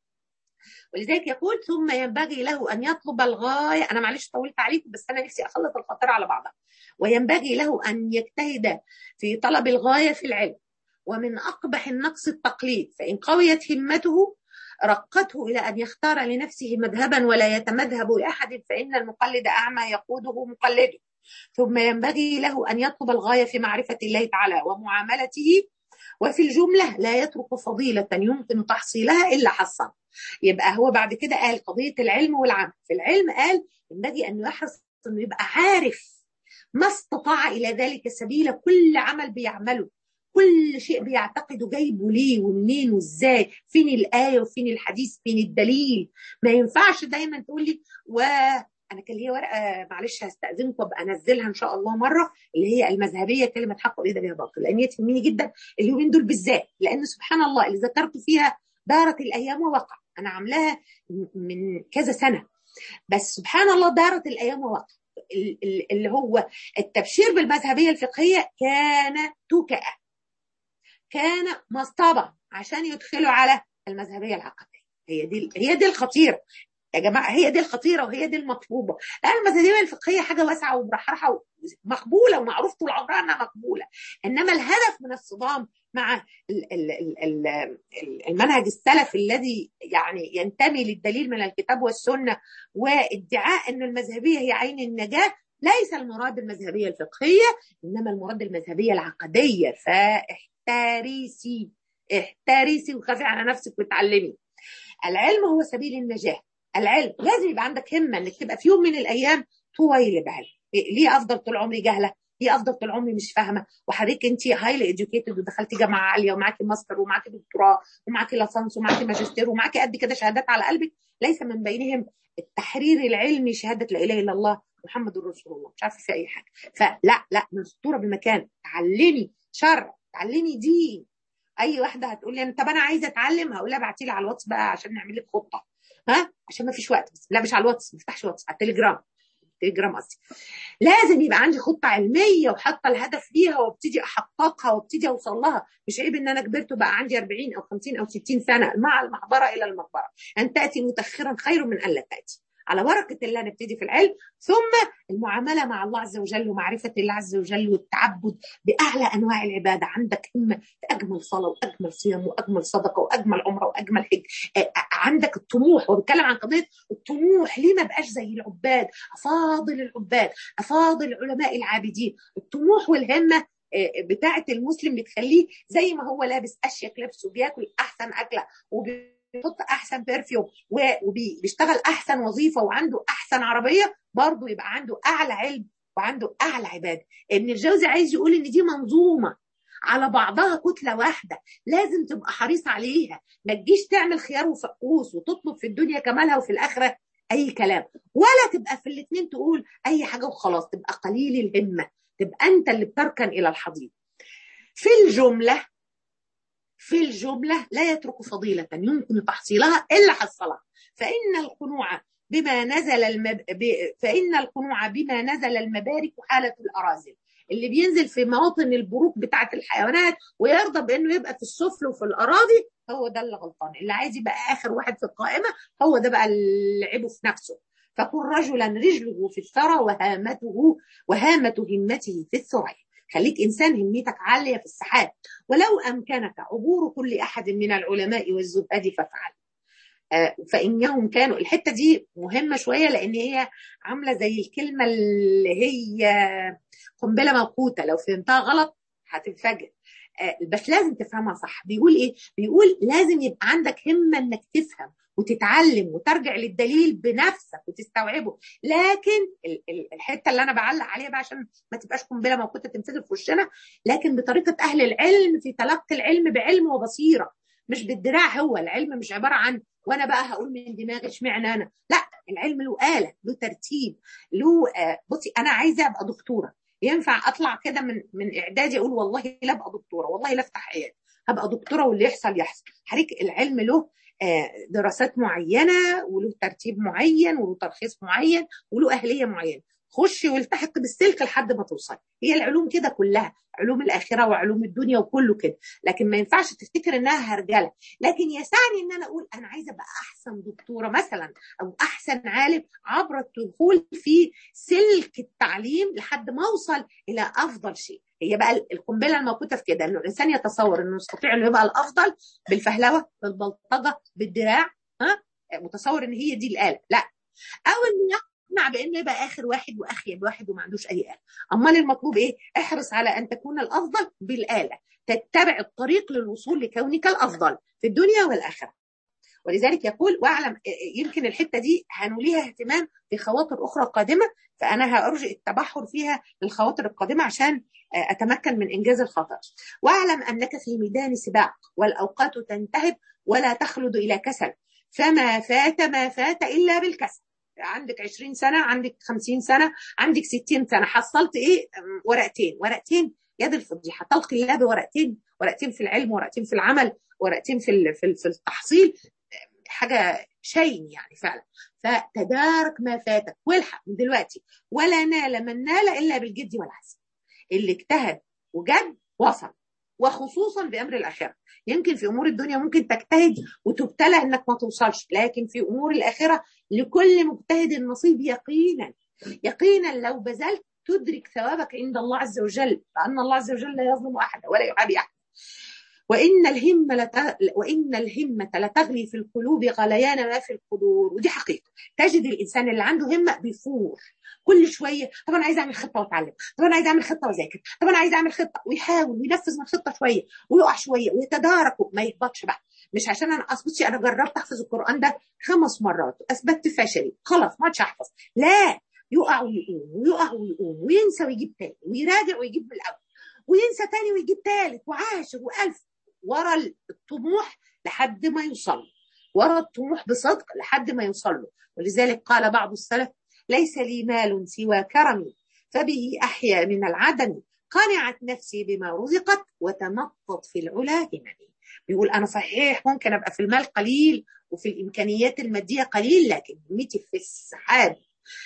ولذلك يقول ثم ينبغي له ان يطلب الغايه انا معلش طولت عليكم بس انا نفسي اخلص الخطر على بعضها وينبغي له ان يجتهد في طلب الغايه في العلم ومن اقبح النقص التقليد فان قويت همته رقته الى ان يختار لنفسه مذهبا ولا يتمذهب لاحد فان المقلد اعمى يقوده مقلده ثم ينبغي له ان يطلب الغايه في معرفه الله تعالى ومعاملته وفي الجمله لا يترك فضيله يمكن تحصيلها الا حصل يبقى هو بعد كده قال قضيه العلم والعمل في العلم قال ينبغي ان يحرص انه يبقى عارف ما استطاع الى ذلك سبيلا كل عمل بيعمله كل شيء بيعتقده جايبه ليه ومنين وازاي فين الايه وفين الحديث فين الدليل ما ينفعش دايما تقول لي و انا كان ليا ورقه معلش هستاذنكم ابقى انزلها ان شاء الله مره اللي هي المذهبيه كلمه حق واذا بها باطل لان هي تهمني جدا اليومين دول بالذات لان سبحان الله اللي ذكرت فيها دارت الايام ووقع انا عاملاها من كذا سنه بس سبحان الله دارت الايام ووقع اللي هو التبشير بالمذهبيه الفقهيه كان توكأه كان مصطبه عشان يدخلوا على المذهبيه العقديه هي دي هي دي الخطيره يا جماعه هي دي الخطيره وهي دي المطلوبه لان المذاهب الفقهيه حاجه واسعه ومرحرحه مقبوله ومعروف طول عمرها انها مقبوله انما الهدف من الصدام مع المنهج السلفي الذي يعني ينتمي للدليل من الكتاب والسنه وادعاء ان المذهبيه هي عين النجاه ليس المراد المذهبيه الفقهيه انما المراد المذهبيه العقديه فاحترسي احترسي وخافي على نفسك وتعلمي العلم هو سبيل النجاه العلم لازم يبقى عندك همه انك تبقى في يوم من الايام طويل بعلم ليه افضل طول عمري جاهله ليه افضل طول عمري مش فاهمه وحضرتك انت هايلي اديوكيتد ودخلتي جامعه عاليه ومعاكي ماستر ومعاكي دكتوراه ومعاكي لاسانس ومعاكي ماجستير ومعاكي قد كده شهادات على قلبك ليس من بينهم التحرير العلمي شهاده لا اله الا الله محمد رسول الله مش عارفه في اي حاجه فلا لا مسطوره بمكان تعلمي شرع تعلمي دين اي واحده هتقول لي طب انا عايزه اتعلم هقول لها ابعتي لي على الواتس بقى عشان نعمل لك خطه ها عشان ما فيش وقت بس لا مش على الواتس ما تفتحش واتس على التليجرام التليجرام قصدي لازم يبقى عندي خطه علميه وحاطه الهدف ليها وابتدي احققها وابتدي اوصل لها مش عيب ان انا كبرت وبقى عندي 40 او 50 او 60 سنه مع المحبره الى المقبره ان تاتي متاخرا خير من ان لا تاتي على بركه الله نبتدي في العلم ثم المعامله مع الله عز وجل ومعرفه الله عز وجل والتعبد باعلى انواع العباده عندك همه في اجمل صلاه واجمل صيام واجمل صدقه واجمل عمره واجمل حج عندك الطموح وبتكلم عن قضيه الطموح ليه ما بقاش زي العباد افاضل العباد افاضل علماء العابدين الطموح والهمه بتاعه المسلم بتخليه زي ما هو لابس اشيك لبس وبياكل احسن اكله وبيحط احسن برفيوم وبيشتغل احسن وظيفه وعنده احسن عربيه برضه يبقى عنده اعلى علم وعنده اعلى عباده ابن الجوزي عايز يقول ان دي منظومه على بعضها كتله واحده لازم تبقى حريص عليها ما تجيش تعمل خيار وفقوس وتطلب في الدنيا كمالها وفي الاخره اي كلام ولا تبقى في الاثنين تقول اي حاجه وخلاص تبقى قليل الهمه تبقى انت اللي بتركن الى الحضيض في الجمله في الجمله لا يترك فضيله يمكن تحصيلها الا حصلها فان القنوع بما نزل المب... ب... فان القنوع بما نزل المبارك حاله الاراذل اللي بينزل في مواطن البروك بتاعه الحيوانات ويرضى بانه يبقى في السفل وفي الاراضي هو ده اللي غلطان اللي عايز يبقى اخر واحد في القائمه هو ده بقى اللي عيبه في نفسه فكن رجلا رجله في الثرى وهامته وهامة همته في الثريا خليك إنسان همتك عالية في السحاب ولو أمكنك عبور كل أحد من العلماء والزهاد فافعل آه فإنهم كانوا الحتة دي مهمة شوية لأن هي عاملة زي الكلمة اللي هي قنبلة موقوتة لو فهمتها غلط هتنفجر آه بس لازم تفهمها صح بيقول ايه بيقول لازم يبقى عندك همة انك تفهم وتتعلم وترجع للدليل بنفسك وتستوعبه لكن الحته اللي انا بعلق عليها بقى عشان ما تبقاش قنبله موقوته تنفجر في وشنا لكن بطريقه اهل العلم في تلقي العلم بعلم وبصيره مش بالدراع هو العلم مش عباره عن وانا بقى هقول من دماغي اشمعنى انا لا العلم له آلة له ترتيب له آه بصي انا عايزه ابقى دكتوره ينفع اطلع كده من من اعدادي اقول والله لا ابقى دكتوره والله لا افتح عياده هبقى دكتوره واللي يحصل يحصل حضرتك العلم له دراسات معينه وله ترتيب معين وله ترخيص معين وله اهليه معينه خشي والتحق بالسلك لحد ما توصل هي العلوم كده كلها علوم الاخره وعلوم الدنيا وكله كده لكن ما ينفعش تفتكر انها هرجله لكن يسعني ان انا اقول انا عايزه ابقى احسن دكتوره مثلا او احسن عالم عبر الدخول في سلك التعليم لحد ما اوصل الى افضل شيء هي بقى القنبله الموقوته في كده انه الانسان يتصور انه يستطيع انه يبقى الافضل بالفهلوه بالبلطجه بالدراع ها متصور ان هي دي الاله لا او انه يقنع بانه يبقى اخر واحد واخيب واحد وما عندوش اي اله امال المطلوب ايه احرص على ان تكون الافضل بالاله تتبع الطريق للوصول لكونك الافضل في الدنيا والاخره ولذلك يقول واعلم يمكن الحته دي هنوليها اهتمام في خواطر اخرى قادمه فانا هارجئ التبحر فيها للخواطر القادمه عشان اتمكن من انجاز الخطر واعلم انك في ميدان سباق والاوقات تنتهب ولا تخلد الى كسل فما فات ما فات الا بالكسل عندك 20 سنه عندك 50 سنه عندك 60 سنه حصلت ايه ورقتين ورقتين يد الفضيحه تلقي الله بورقتين ورقتين في العلم ورقتين في العمل ورقتين في في التحصيل حاجه شيء يعني فعلا فتدارك ما فاتك والحق من دلوقتي ولا نال من نال الا بالجد والعزم اللي اجتهد وجد وصل وخصوصا بامر الاخره يمكن في امور الدنيا ممكن تجتهد وتبتلى انك ما توصلش لكن في امور الاخره لكل مجتهد نصيب يقينا يقينا لو بذلت تدرك ثوابك عند الله عز وجل لان الله عز وجل لا يظلم احدا ولا يعادي احدا وان الهمه لت... وان الهمه لتغلي في القلوب غليان ما في القدور ودي حقيقه تجد الانسان اللي عنده همه بيفور كل شويه طب انا عايز اعمل خطه واتعلم طب انا عايز اعمل خطه واذاكر طب انا عايز اعمل خطه ويحاول وينفذ من الخطه شويه ويقع شويه ويتدارك ما يهبطش بقى مش عشان انا اصبصي انا جربت احفظ القران ده خمس مرات اثبتت فشلي خلاص ما عادش احفظ لا يقع ويقوم ويقع ويقوم وينسى ويجيب تاني ويراجع ويجيب من الاول وينسى تاني ويجيب تالت وعاشر والف ورا الطموح لحد ما يوصل ورا الطموح بصدق لحد ما يوصل له ولذلك قال بعض السلف ليس لي مال سوى كرمي فبه أحيا من العدم قنعت نفسي بما رزقت وتنطط في العلا هممي بيقول أنا صحيح ممكن أبقى في المال قليل وفي الإمكانيات المادية قليل لكن همتي في السحاب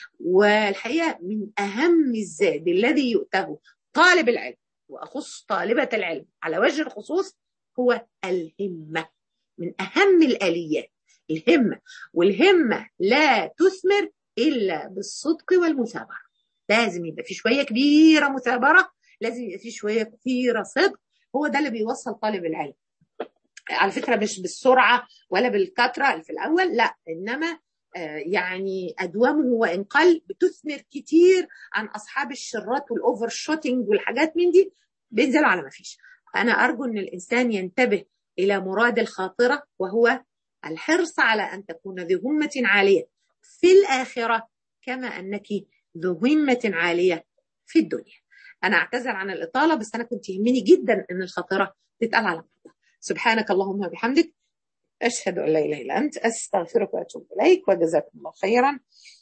والحقيقة من أهم الزاد الذي يؤته طالب العلم وأخص طالبة العلم على وجه الخصوص هو الهمة من أهم الآليات الهمة والهمة لا تثمر إلا بالصدق والمثابرة لازم يبقى في شوية كبيرة مثابرة لازم يبقى في شوية كثيرة صدق هو ده اللي بيوصل طالب العلم على فكرة مش بالسرعة ولا بالكثرة في الأول لا إنما يعني أدومه وإن قل بتثمر كتير عن أصحاب الشرات والأوفر شوتينج والحاجات من دي بينزلوا على ما فيش أنا أرجو أن الإنسان ينتبه إلى مراد الخاطرة وهو الحرص على أن تكون ذي همة عالية في الآخرة كما أنك ذو همة عالية في الدنيا أنا أعتذر عن الإطالة بس أنا كنت يهمني جدا أن الخاطرة تتقال على مرضى سبحانك اللهم وبحمدك أشهد أن لا إله إلا أنت أستغفرك وأتوب إليك وجزاكم الله خيرا